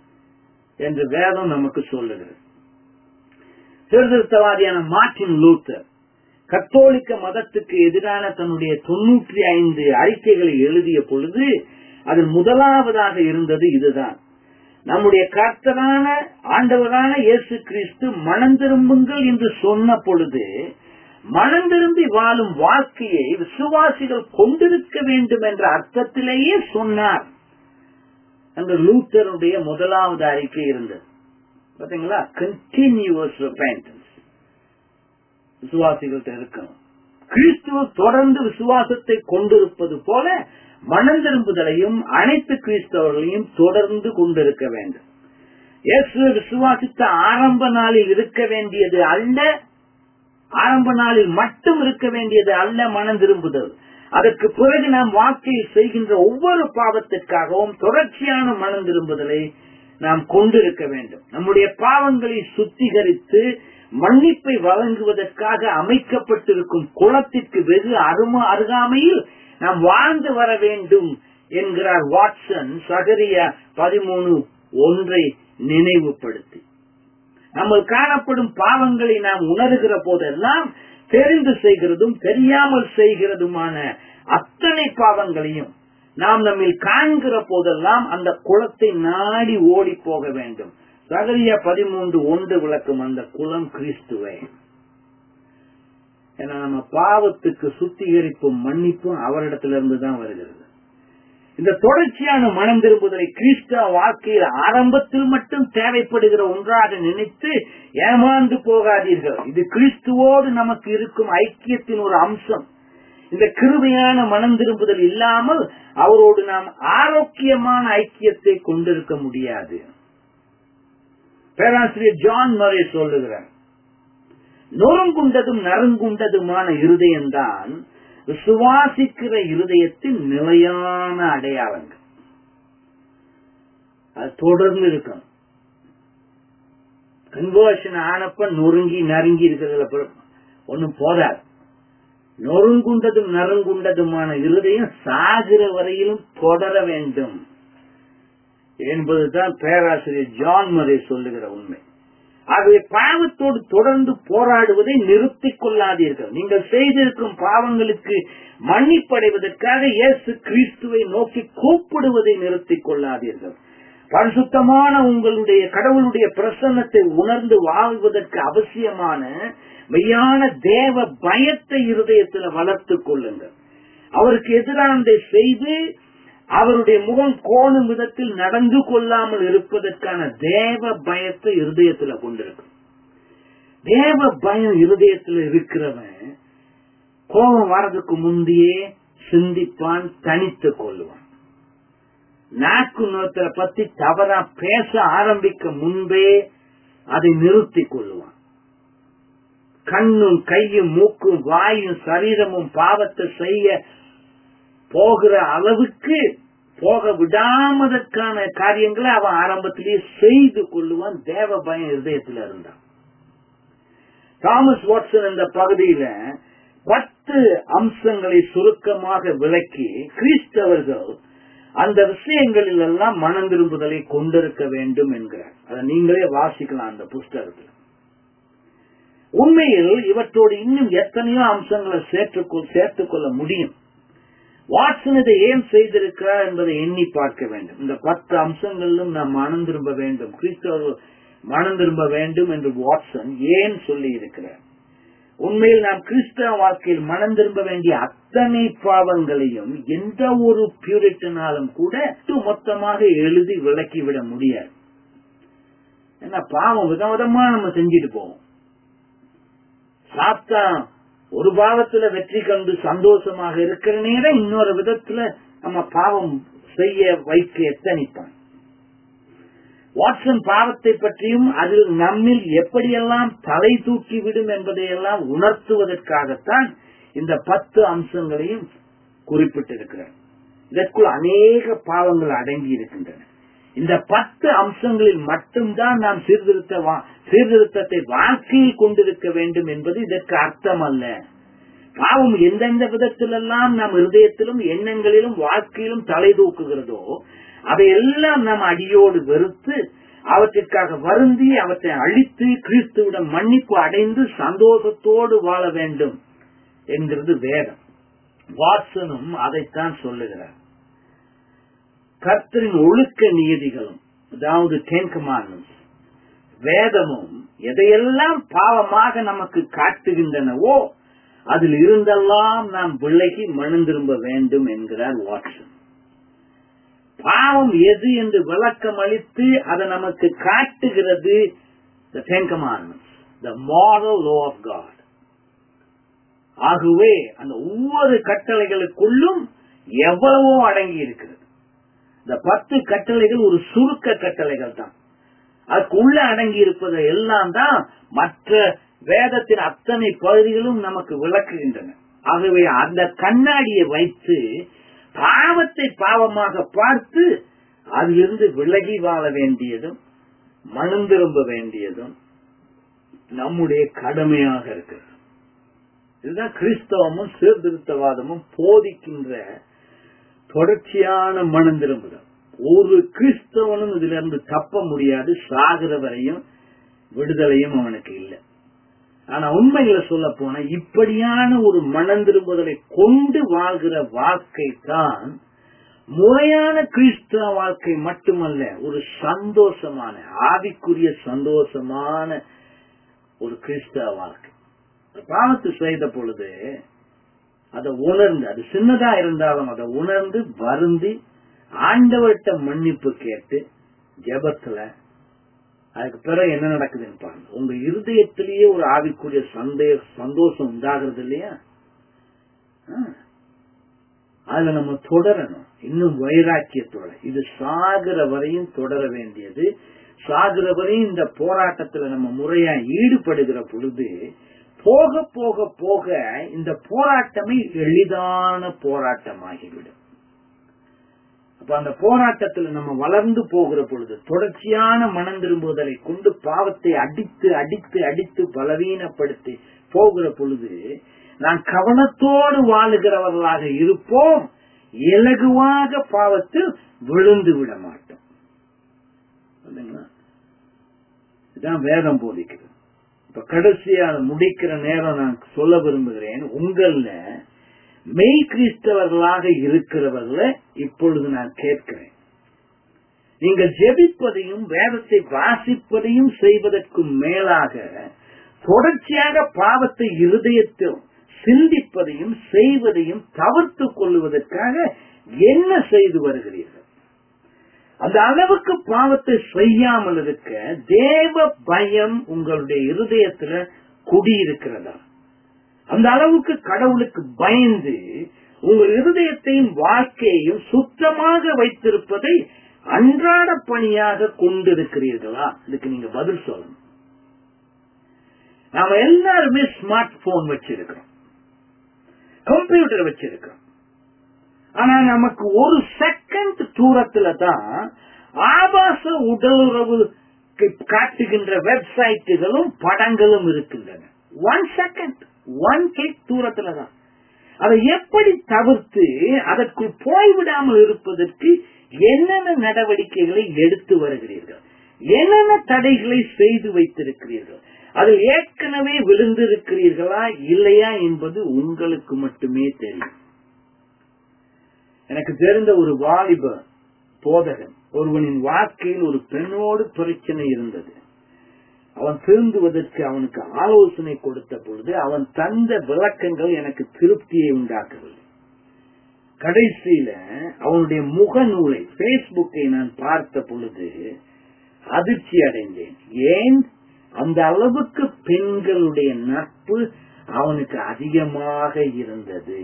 என்று வேதம் நமக்கு சொல்லுகிறது சீர்திருத்தவாதியான மார்டின் லூத்தர் கத்தோலிக்க மதத்துக்கு எதிரான தன்னுடைய தொன்னூற்றி ஐந்து அறிக்கைகளை எழுதிய பொழுது அதில் முதலாவதாக இருந்தது இதுதான் நம்முடைய கர்த்தரான ஆண்டவரான இயேசு கிறிஸ்து மனம் திரும்புங்கள் என்று சொன்ன பொழுது மனம் திரும்பி வாழும் வாழ்க்கையை விசுவாசிகள் கொண்டிருக்க வேண்டும் என்ற அர்த்தத்திலேயே சொன்னார் அந்த லூத்தருடைய முதலாவது அறிக்கை இருந்தது பாத்தீங்களா கண்டினியூவஸ் repentance விசுவாசிகள்கிட்ட இருக்கணும் கிறிஸ்துவ தொடர்ந்து விசுவாசத்தை கொண்டிருப்பது போல மனம் திரும்புதலையும் அனைத்து கிறிஸ்தவர்களையும் தொடர்ந்து கொண்டிருக்க வேண்டும் இயேசு விசுவாசித்த ஆரம்ப நாளில் இருக்க வேண்டியது அல்ல ஆரம்ப நாளில் மட்டும் இருக்க வேண்டியது அல்ல மனம் திரும்புதல் அதற்கு பிறகு நாம் வாழ்க்கையில் செய்கின்ற ஒவ்வொரு பாவத்திற்காகவும் தொடர்ச்சியான மனம் திரும்புதலை நாம் கொண்டிருக்க வேண்டும் நம்முடைய பாவங்களை சுத்திகரித்து மன்னிப்பை வழங்குவதற்காக அமைக்கப்பட்டிருக்கும் குளத்திற்கு வெகு அரும அருகாமையில் நாம் வாழ்ந்து வர வேண்டும் என்கிறார் வாட்சன் சகரியா பதிமூணு ஒன்றை நினைவுபடுத்தி நம்ம காணப்படும் பாவங்களை நாம் உணர்கிற போதெல்லாம் தெரிந்து செய்கிறதும் தெரியாமல் செய்கிறதுமான அத்தனை பாவங்களையும் நாம் நம்மில் காண்கிற போதெல்லாம் அந்த குளத்தை நாடி ஓடி போக வேண்டும் சகரியா பதிமூன்று ஒன்று விளக்கும் அந்த குளம் கிறிஸ்துவே ஏன்னா நம்ம பாவத்துக்கு சுத்திகரிப்பும் மன்னிப்பும் அவரிடத்திலிருந்து தான் வருகிறது இந்த தொடர்ச்சியான மனம் திரும்புதலை கிறிஸ்தவ வாழ்க்கையில் ஆரம்பத்தில் மட்டும் தேவைப்படுகிற ஒன்றாக நினைத்து ஏமாந்து போகாதீர்கள் இது கிறிஸ்துவோடு நமக்கு இருக்கும் ஐக்கியத்தின் ஒரு அம்சம் இந்த கிருபையான மனம் திரும்புதல் இல்லாமல் அவரோடு நாம் ஆரோக்கியமான ஐக்கியத்தை கொண்டிருக்க முடியாது பேராசிரியர் ஜான் மரே சொல்லுகிறார் நொறுங்குண்டதும் நறுங்குண்டதுமான இருதயம்தான் விசுவாசிக்கிற இருதயத்தின் நிலையான அடையாளங்கள் அது தொடர்ந்து இருக்கணும் கன்வர்ஷன் ஆனப்ப நொறுங்கி நறுங்கி இருக்கிறதுல ஒன்னும் போதாது நொறுங்குண்டதும் நறுங்குண்டதுமான இருதயம் சாகிற வரையிலும் தொடர வேண்டும் என்பதுதான் பேராசிரியர் ஜான் மரே சொல்லுகிற உண்மை ஆகவே பாவத்தோடு தொடர்ந்து போராடுவதை நிறுத்திக் கொள்ளாதீர்கள் நீங்கள் செய்திருக்கும் பாவங்களுக்கு மன்னிப்படைவதற்காக இயேசு கிறிஸ்துவை நோக்கி கூப்பிடுவதை நிறுத்திக் கொள்ளாதீர்கள் பரிசுத்தமான உங்களுடைய கடவுளுடைய பிரசன்னத்தை உணர்ந்து வாழ்வதற்கு அவசியமான மெய்யான தேவ பயத்தை இருதயத்தில் வளர்த்துக் கொள்ளுங்கள் அவருக்கு எதிரானதை செய்து அவருடைய முகம் கோணும் விதத்தில் நடந்து கொள்ளாமல் இருப்பதற்கான தேவ பயத்தை இருதயத்துல கொண்டிருக்கும் தேவ பயம் இருதயத்துல இருக்கிறவன் கோபம் வர்றதுக்கு முந்தையே சிந்திப்பான் தனித்து கொள்ளுவான் நாக்கு நோத்தரை பத்தி தவறா பேச ஆரம்பிக்க முன்பே அதை நிறுத்திக் கொள்ளுவான் கண்ணும் கையும் மூக்கும் வாயும் சரீரமும் பாவத்தை செய்ய போகிற அளவுக்கு போக விடாமதற்கான காரியங்களை அவன் ஆரம்பத்திலேயே செய்து கொள்ளுவான் தேவ பயம் இருதயத்தில் இருந்தான் தாமஸ் வாட்சன் இந்த பகுதியில பத்து அம்சங்களை சுருக்கமாக விளக்கி கிறிஸ்தவர்கள் அந்த விஷயங்களில் எல்லாம் மனம் திரும்புதலை கொண்டிருக்க வேண்டும் என்கிறார் அதை நீங்களே வாசிக்கலாம் அந்த புஸ்தகத்தில் உண்மையில் இவற்றோடு இன்னும் எத்தனையோ அம்சங்களை சேர்த்துக்கொள் சேர்த்துக் கொள்ள முடியும் வாட்சன் இதை ஏன் செய்திருக்கிறார் என்பதை எண்ணி பார்க்க வேண்டும் இந்த பத்து அம்சங்களிலும் நாம் மனம் திரும்ப வேண்டும் கிறிஸ்தவர்கள் மனம் திரும்ப வேண்டும் என்று வாட்சன் ஏன் சொல்லி இருக்கிறார் உண்மையில் நாம் கிறிஸ்தவ வாழ்க்கையில் மனம் திரும்ப வேண்டிய அத்தனை பாவங்களையும் எந்த ஒரு பியூரிட்டனாலும் கூட மொத்தமாக எழுதி விளக்கிவிட முடியாது ஏன்னா பாவம் விதவிதமா நம்ம செஞ்சுட்டு போவோம் சாத்தா ஒரு பாவத்துல வெற்றி கண்டு சந்தோஷமாக இருக்கிற நேரம் இன்னொரு விதத்துல நம்ம பாவம் செய்ய வைக்க எத்தனிப்பான் வாட்சன் பாவத்தை பற்றியும் அதில் நம்மில் எப்படியெல்லாம் தலை தூக்கி விடும் என்பதையெல்லாம் உணர்த்துவதற்காகத்தான் இந்த பத்து அம்சங்களையும் குறிப்பிட்டிருக்கிறார் இதற்குள் அநேக பாவங்கள் அடங்கி இருக்கின்றன இந்த பத்து அம்சங்களில் மட்டும்தான் நாம் சீர்திருத்த சீர்திருத்தத்தை வாழ்க்கையில் கொண்டிருக்க வேண்டும் என்பது இதற்கு அர்த்தம் அல்ல பாவம் எந்தெந்த விதத்திலெல்லாம் நம் இருதயத்திலும் எண்ணங்களிலும் வாழ்க்கையிலும் தலை தூக்குகிறதோ அதையெல்லாம் நாம் அடியோடு வெறுத்து அவற்றிற்காக வருந்தி அவற்றை அழித்து கிறிஸ்துவிடம் மன்னிப்பு அடைந்து சந்தோஷத்தோடு வாழ வேண்டும் என்கிறது வேதம் வாட்சனும் அதைத்தான் சொல்லுகிறார் கர்த்தரின் ஒழுக்க நியதிகளும் அதாவது டென் கமாண்ட்மெண்ட்ஸ் வேதமும் எதையெல்லாம் பாவமாக நமக்கு காட்டுகின்றனவோ அதில் இருந்தெல்லாம் நாம் விலகி மனம் திரும்ப வேண்டும் என்கிறார் வாட்சன் பாவம் எது என்று விளக்கம் அளித்து அதை நமக்கு காட்டுகிறது the Ten Commandments, the moral law of God. ஆகவே அந்த ஒவ்வொரு கட்டளைகளுக்குள்ளும் எவ்வளவோ அடங்கி இருக்கிறது இந்த பத்து கட்டளைகள் ஒரு சுருக்க கட்டளைகள் தான் அதுக்குள்ள அடங்கி இருப்பது எல்லாம் தான் மற்ற வேதத்தின் அத்தனை பகுதிகளும் நமக்கு விளக்குகின்றன ஆகவே அந்த கண்ணாடியை வைத்து பாவத்தை பாவமாக பார்த்து அதிலிருந்து விலகி வாழ வேண்டியதும் மனம் திரும்ப வேண்டியதும் நம்முடைய கடமையாக இருக்கிறது இதுதான் கிறிஸ்தவமும் சீர்திருத்தவாதமும் போதிக்கின்ற தொடர்ச்சியான மனம் திரும்புதல் ஒரு கிறிஸ்தவனும் இதுல இருந்து தப்ப முடியாது சாகிற வரையும் விடுதலையும் அவனுக்கு இல்லை ஆனா உண்மையில சொல்ல போனா இப்படியான ஒரு மனம் திரும்புதலை கொண்டு வாழ்கிற வாழ்க்கை தான் முறையான கிறிஸ்தவ வாழ்க்கை மட்டுமல்ல ஒரு சந்தோஷமான ஆவிக்குரிய சந்தோஷமான ஒரு கிறிஸ்தவ வாழ்க்கை பாவத்து செய்த பொழுது அதை உணர்ந்து அது சின்னதா இருந்தாலும் அதை உணர்ந்து வருந்தி ஆண்டவர்கிட்ட மன்னிப்பு கேட்டு ஜெபத்துல அதுக்கு பிறகு என்ன நடக்குதுன்னு பாருங்க உங்க இருதயத்திலேயே ஒரு ஆவிக்குரிய சந்தே சந்தோஷம் உண்டாகிறது இல்லையா அதுல நம்ம தொடரணும் இன்னும் வைராக்கியத்தோட இது சாகிற வரையும் தொடர வேண்டியது சாகிற வரையும் இந்த போராட்டத்துல நம்ம முறையா ஈடுபடுகிற பொழுது போக போக போக இந்த போராட்டமே எளிதான போராட்டமாகிவிடும் அப்ப அந்த போராட்டத்துல நம்ம வளர்ந்து போகிற பொழுது தொடர்ச்சியான மனம் திரும்புதலை கொண்டு பாவத்தை அடித்து அடித்து அடித்து பலவீனப்படுத்தி போகிற பொழுது நான் கவனத்தோடு வாழுகிறவர்களாக இருப்போம் இலகுவாக பாவத்தில் விழுந்து விட மாட்டோம் இதுதான் வேதம் போதிக்கிறது இப்ப கடைசியா முடிக்கிற நேரம் நான் சொல்ல விரும்புகிறேன் உங்கள மெய் கிறிஸ்தவர்களாக இருக்கிறவர்களை இப்பொழுது நான் கேட்கிறேன் நீங்கள் ஜெபிப்பதையும் வேதத்தை வாசிப்பதையும் செய்வதற்கும் மேலாக தொடர்ச்சியாக பாவத்தை இருதயத்தில் சிந்திப்பதையும் செய்வதையும் தவிர்த்து கொள்வதற்காக என்ன செய்து வருகிறீர்கள் அந்த அளவுக்கு பாவத்தை செய்யாமல் இருக்க தேவ பயம் உங்களுடைய இருதயத்துல குடியிருக்கிறதா அந்த அளவுக்கு கடவுளுக்கு பயந்து உங்கள் இருதயத்தையும் வாழ்க்கையையும் சுத்தமாக வைத்திருப்பதை அன்றாட பணியாக கொண்டிருக்கிறீர்களா இதுக்கு நீங்க பதில் சொல்லணும் நாம எல்லாருமே ஸ்மார்ட் போன் வச்சிருக்கிறோம் கம்ப்யூட்டர் வச்சிருக்கிறோம் ஆனா நமக்கு ஒரு செகண்ட் தூரத்துல தான் ஆபாச உடலுறவு காட்டுகின்ற வெப்சைட்டுகளும் படங்களும் இருக்கின்றன ஒன் செகண்ட் ஒன் கிளிக் தூரத்துல தான் அதை எப்படி தவிர்த்து அதற்குள் போய்விடாமல் இருப்பதற்கு என்னென்ன நடவடிக்கைகளை எடுத்து வருகிறீர்கள் என்னென்ன தடைகளை செய்து வைத்திருக்கிறீர்கள் அதில் ஏற்கனவே விழுந்திருக்கிறீர்களா இல்லையா என்பது உங்களுக்கு மட்டுமே தெரியும் எனக்கு தெரிந்த ஒரு வாலிப போதகன் ஒருவனின் வாழ்க்கையில் ஒரு பெண்ணோடு பிரச்சனை இருந்தது அவன் திருந்துவதற்கு அவனுக்கு ஆலோசனை கொடுத்த பொழுது அவன் தந்த விளக்கங்கள் எனக்கு திருப்தியை உண்டாக்கவில்லை கடைசியில அவனுடைய முகநூலை பேஸ்புக்கை நான் பார்த்த பொழுது அதிர்ச்சி அடைந்தேன் ஏன் அந்த அளவுக்கு பெண்களுடைய நட்பு அவனுக்கு அதிகமாக இருந்தது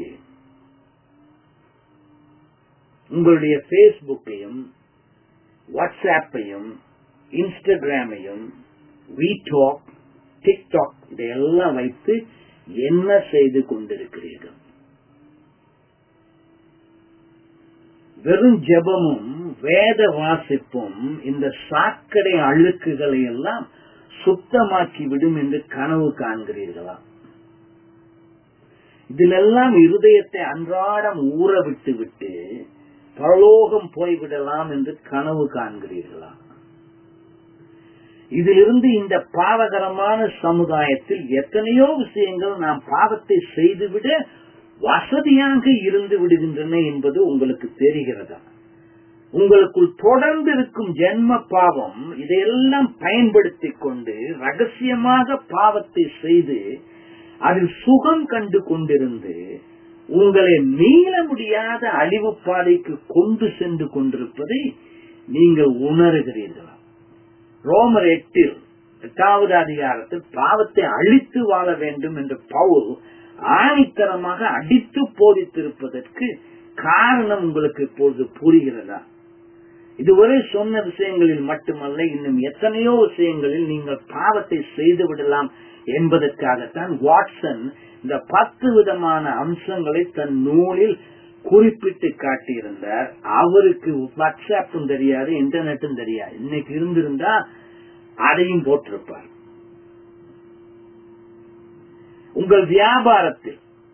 உங்களுடைய பேஸ்புக்கையும் வாட்ஸ்ஆப்பையும் இன்ஸ்டாகிராமையும் வீடாக் டிக்டாக் இதையெல்லாம் வைத்து என்ன செய்து கொண்டிருக்கிறீர்கள் வெறும் ஜெபமும் வேத வாசிப்பும் இந்த சாக்கடை அழுக்குகளை எல்லாம் சுத்தமாக்கி விடும் என்று கனவு காண்கிறீர்களா இதிலெல்லாம் இருதயத்தை அன்றாடம் ஊற விட்டு விட்டு பரலோகம் போய்விடலாம் என்று கனவு காண்கிறீர்களா இதிலிருந்து இந்த பாவகரமான சமுதாயத்தில் எத்தனையோ விஷயங்கள் நாம் பாவத்தை செய்துவிட வசதியாக இருந்து விடுகின்றன என்பது உங்களுக்கு தெரிகிறதா உங்களுக்குள் தொடர்ந்து இருக்கும் ஜென்ம பாவம் இதையெல்லாம் பயன்படுத்திக் கொண்டு ரகசியமாக பாவத்தை செய்து அதில் சுகம் கண்டு கொண்டிருந்து உங்களை மீள முடியாத அழிவு பாதைக்கு கொண்டு சென்று கொண்டிருப்பதை நீங்கள் உணர்கிறீர்களா ரோமர் எட்டில் எட்டாவது அதிகாரத்தில் பாவத்தை அழித்து வாழ வேண்டும் என்று பவுல் ஆணித்தரமாக அடித்து போதித்திருப்பதற்கு காரணம் உங்களுக்கு இப்பொழுது புரிகிறதா இதுவரை சொன்ன விஷயங்களில் மட்டுமல்ல இன்னும் எத்தனையோ விஷயங்களில் நீங்கள் பாவத்தை செய்து விடலாம் என்பதற்காகத்தான் வாட்சன் இந்த பத்து விதமான அம்சங்களை தன் நூலில் குறிப்பிட்டு காட்டியிருந்தார் அவருக்கு வாட்ஸ்அப்பும் தெரியாது இன்டர்நெட்டும் தெரியாது இன்னைக்கு இருந்திருந்தா அதையும் போட்டிருப்பார் உங்கள் வியாபாரத்தில்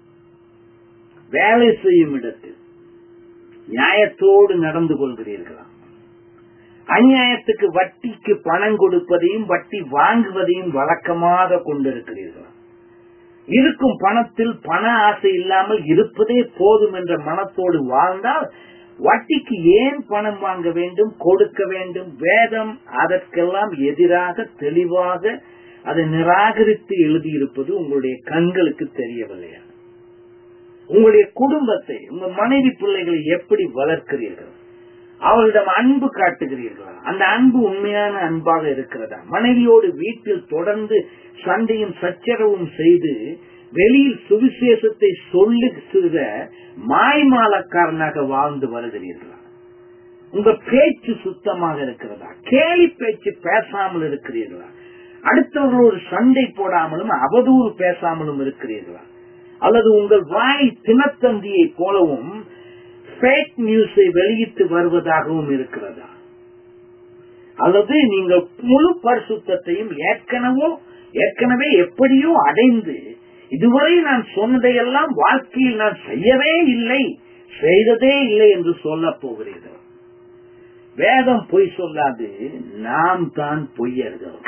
வேலை செய்யும் இடத்தில் நியாயத்தோடு நடந்து கொள்கிறீர்களா அநியாயத்துக்கு வட்டிக்கு பணம் கொடுப்பதையும் வட்டி வாங்குவதையும் வழக்கமாக கொண்டிருக்கிறீர்களா இருக்கும் பணத்தில் பண ஆசை இல்லாமல் இருப்பதே போதும் என்ற மனத்தோடு வாழ்ந்தால் வட்டிக்கு ஏன் பணம் வாங்க வேண்டும் கொடுக்க வேண்டும் வேதம் அதற்கெல்லாம் எதிராக தெளிவாக அதை நிராகரித்து எழுதியிருப்பது உங்களுடைய கண்களுக்கு தெரியவில்லையா உங்களுடைய குடும்பத்தை உங்க மனைவி பிள்ளைகளை எப்படி வளர்க்கிறீர்கள் அவர்களிடம் அன்பு காட்டுகிறீர்களா அந்த அன்பு உண்மையான அன்பாக இருக்கிறதா மனைவியோடு வீட்டில் தொடர்ந்து சண்டையும் சச்சரவும் செய்து வெளியில் சுவிசேஷத்தை சொல்லுகிற மாய்மாலக்காரனாக வாழ்ந்து வருகிறீர்களா உங்க பேச்சு சுத்தமாக இருக்கிறதா கேலி பேச்சு பேசாமல் இருக்கிறீர்களா அடுத்தவர்களோடு சண்டை போடாமலும் அவதூறு பேசாமலும் இருக்கிறீர்களா அல்லது உங்கள் வாய் தினத்தந்தியை போலவும் ஃபேக் நியூஸை வெளியிட்டு வருவதாகவும் இருக்கிறதா அல்லது நீங்கள் முழு பரிசுத்தையும் ஏற்கனவோ ஏற்கனவே எப்படியோ அடைந்து இதுவரை நான் சொன்னதையெல்லாம் வாழ்க்கையில் நான் செய்யவே இல்லை செய்ததே இல்லை என்று சொல்ல போகிறீர்கள் வேதம் பொய் சொல்லாது நாம் தான் பொய்யர்கள்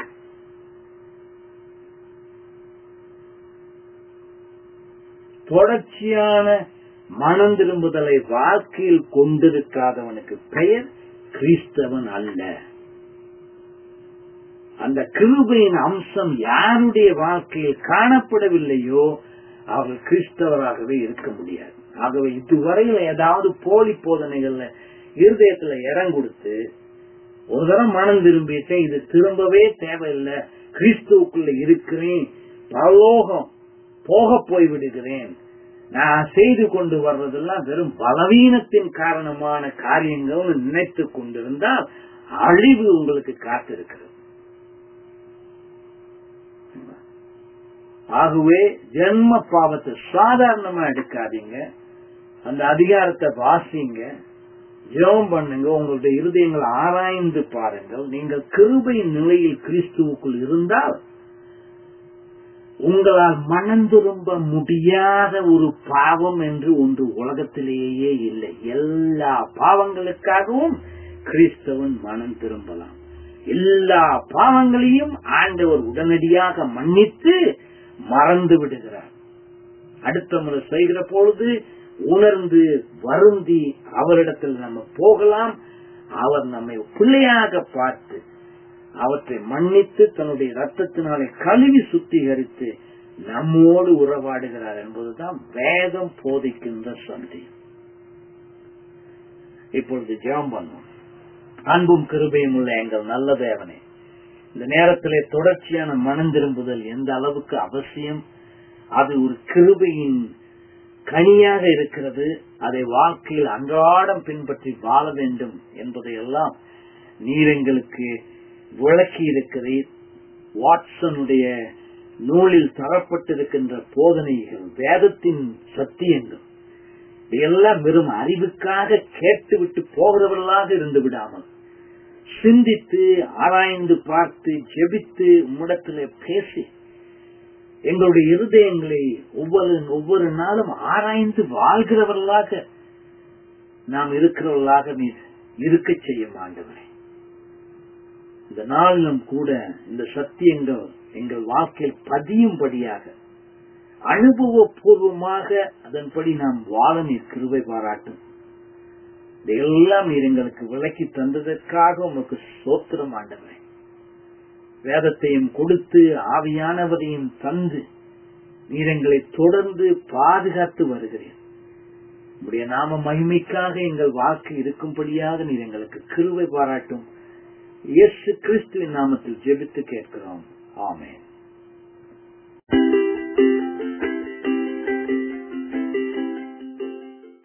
தொடர்ச்சியான மனம் திரும்புதலை வாழ்க்கையில் கொண்டிருக்காதவனுக்கு பெயர் கிறிஸ்தவன் அல்ல அந்த கிருபையின் அம்சம் யாருடைய வாழ்க்கையில் காணப்படவில்லையோ அவர்கள் கிறிஸ்தவராகவே இருக்க முடியாது ஆகவே இதுவரையில ஏதாவது போலி போதனைகள்ல இருதயத்துல இடம் கொடுத்து ஒரு தரம் மனம் திரும்பிட்டேன் இது திரும்பவே தேவையில்லை கிறிஸ்துவுக்குள்ள இருக்கிறேன் பரலோகம் போக போய் விடுகிறேன் நான் செய்து கொண்டு வர்றதெல்லாம் வெறும் பலவீனத்தின் காரணமான காரியங்கள் நினைத்து கொண்டிருந்தால் அழிவு உங்களுக்கு காத்திருக்கிறது ஆகவே ஜென்ம பாவத்தை சாதாரணமா எடுக்காதீங்க அந்த அதிகாரத்தை வாசிங்க ஜெபம் பண்ணுங்க உங்களுடைய இருதயங்கள் ஆராய்ந்து பாருங்கள் நீங்கள் கிருபை நிலையில் கிறிஸ்துவுக்குள் இருந்தால் உங்களால் மனம் திரும்ப முடியாத ஒரு பாவம் என்று ஒன்று உலகத்திலேயே இல்லை எல்லா பாவங்களுக்காகவும் கிறிஸ்தவன் மனம் திரும்பலாம் எல்லா பாவங்களையும் ஆண்டவர் உடனடியாக மன்னித்து மறந்து விடுகிறார் அடுத்த முறை செய்கிற பொழுது உணர்ந்து வருந்தி அவரிடத்தில் நம்ம போகலாம் அவர் நம்மை பிள்ளையாக பார்த்து அவற்றை மன்னித்து தன்னுடைய ரத்தத்தினாலே கழுவி சுத்திகரித்து நம்மோடு உறவாடுகிறார் என்பதுதான் வேதம் போதிக்கின்ற சத்தியம் இப்பொழுது ஜெபம் பண்ணும் அன்பும் கிருபையும் உள்ள எங்கள் நல்ல தேவனே இந்த நேரத்திலே தொடர்ச்சியான மனம் திரும்புதல் எந்த அளவுக்கு அவசியம் அது ஒரு கிருபையின் கனியாக இருக்கிறது அதை வாழ்க்கையில் அன்றாடம் பின்பற்றி வாழ வேண்டும் என்பதையெல்லாம் நீர் எங்களுக்கு விளக்கி இருக்கிறீர் வாட்சனுடைய நூலில் தரப்பட்டிருக்கின்ற போதனைகள் வேதத்தின் சத்தியங்கள் இதையெல்லாம் வெறும் அறிவுக்காக கேட்டுவிட்டு போகிறவர்களாக இருந்து விடாமல் சிந்தித்து ஆராய்ந்து பார்த்து ஜெபித்து உம்மிடத்திலே பேசி எங்களுடைய இருதயங்களை ஒவ்வொரு ஒவ்வொரு நாளும் ஆராய்ந்து வாழ்கிறவர்களாக நாம் இருக்கிறவர்களாக நீர் இருக்க செய்யும் ஆண்டவரே இந்த நாளிலும் கூட இந்த சத்தியங்கள் எங்கள் வாழ்க்கையில் பதியும்படியாக அனுபவபூர்வமாக அதன்படி நாம் வாழ நீர் கிருவை பாராட்டும் இதையெல்லாம் நீர் எங்களுக்கு விளக்கி தந்ததற்காக உமக்கு சோத்திரம் ஆண்டவரே வேதத்தையும் கொடுத்து ஆவியானவரையும் தந்து நீர் எங்களை தொடர்ந்து பாதுகாத்து வருகிறேன் உடைய நாம மகிமைக்காக எங்கள் வாழ்க்கை இருக்கும்படியாக நீர் எங்களுக்கு கிருவை பாராட்டும் இயேசு கிறிஸ்துவின் நாமத்தில் ஜெபித்து கேட்கிறோம் ஆமேன்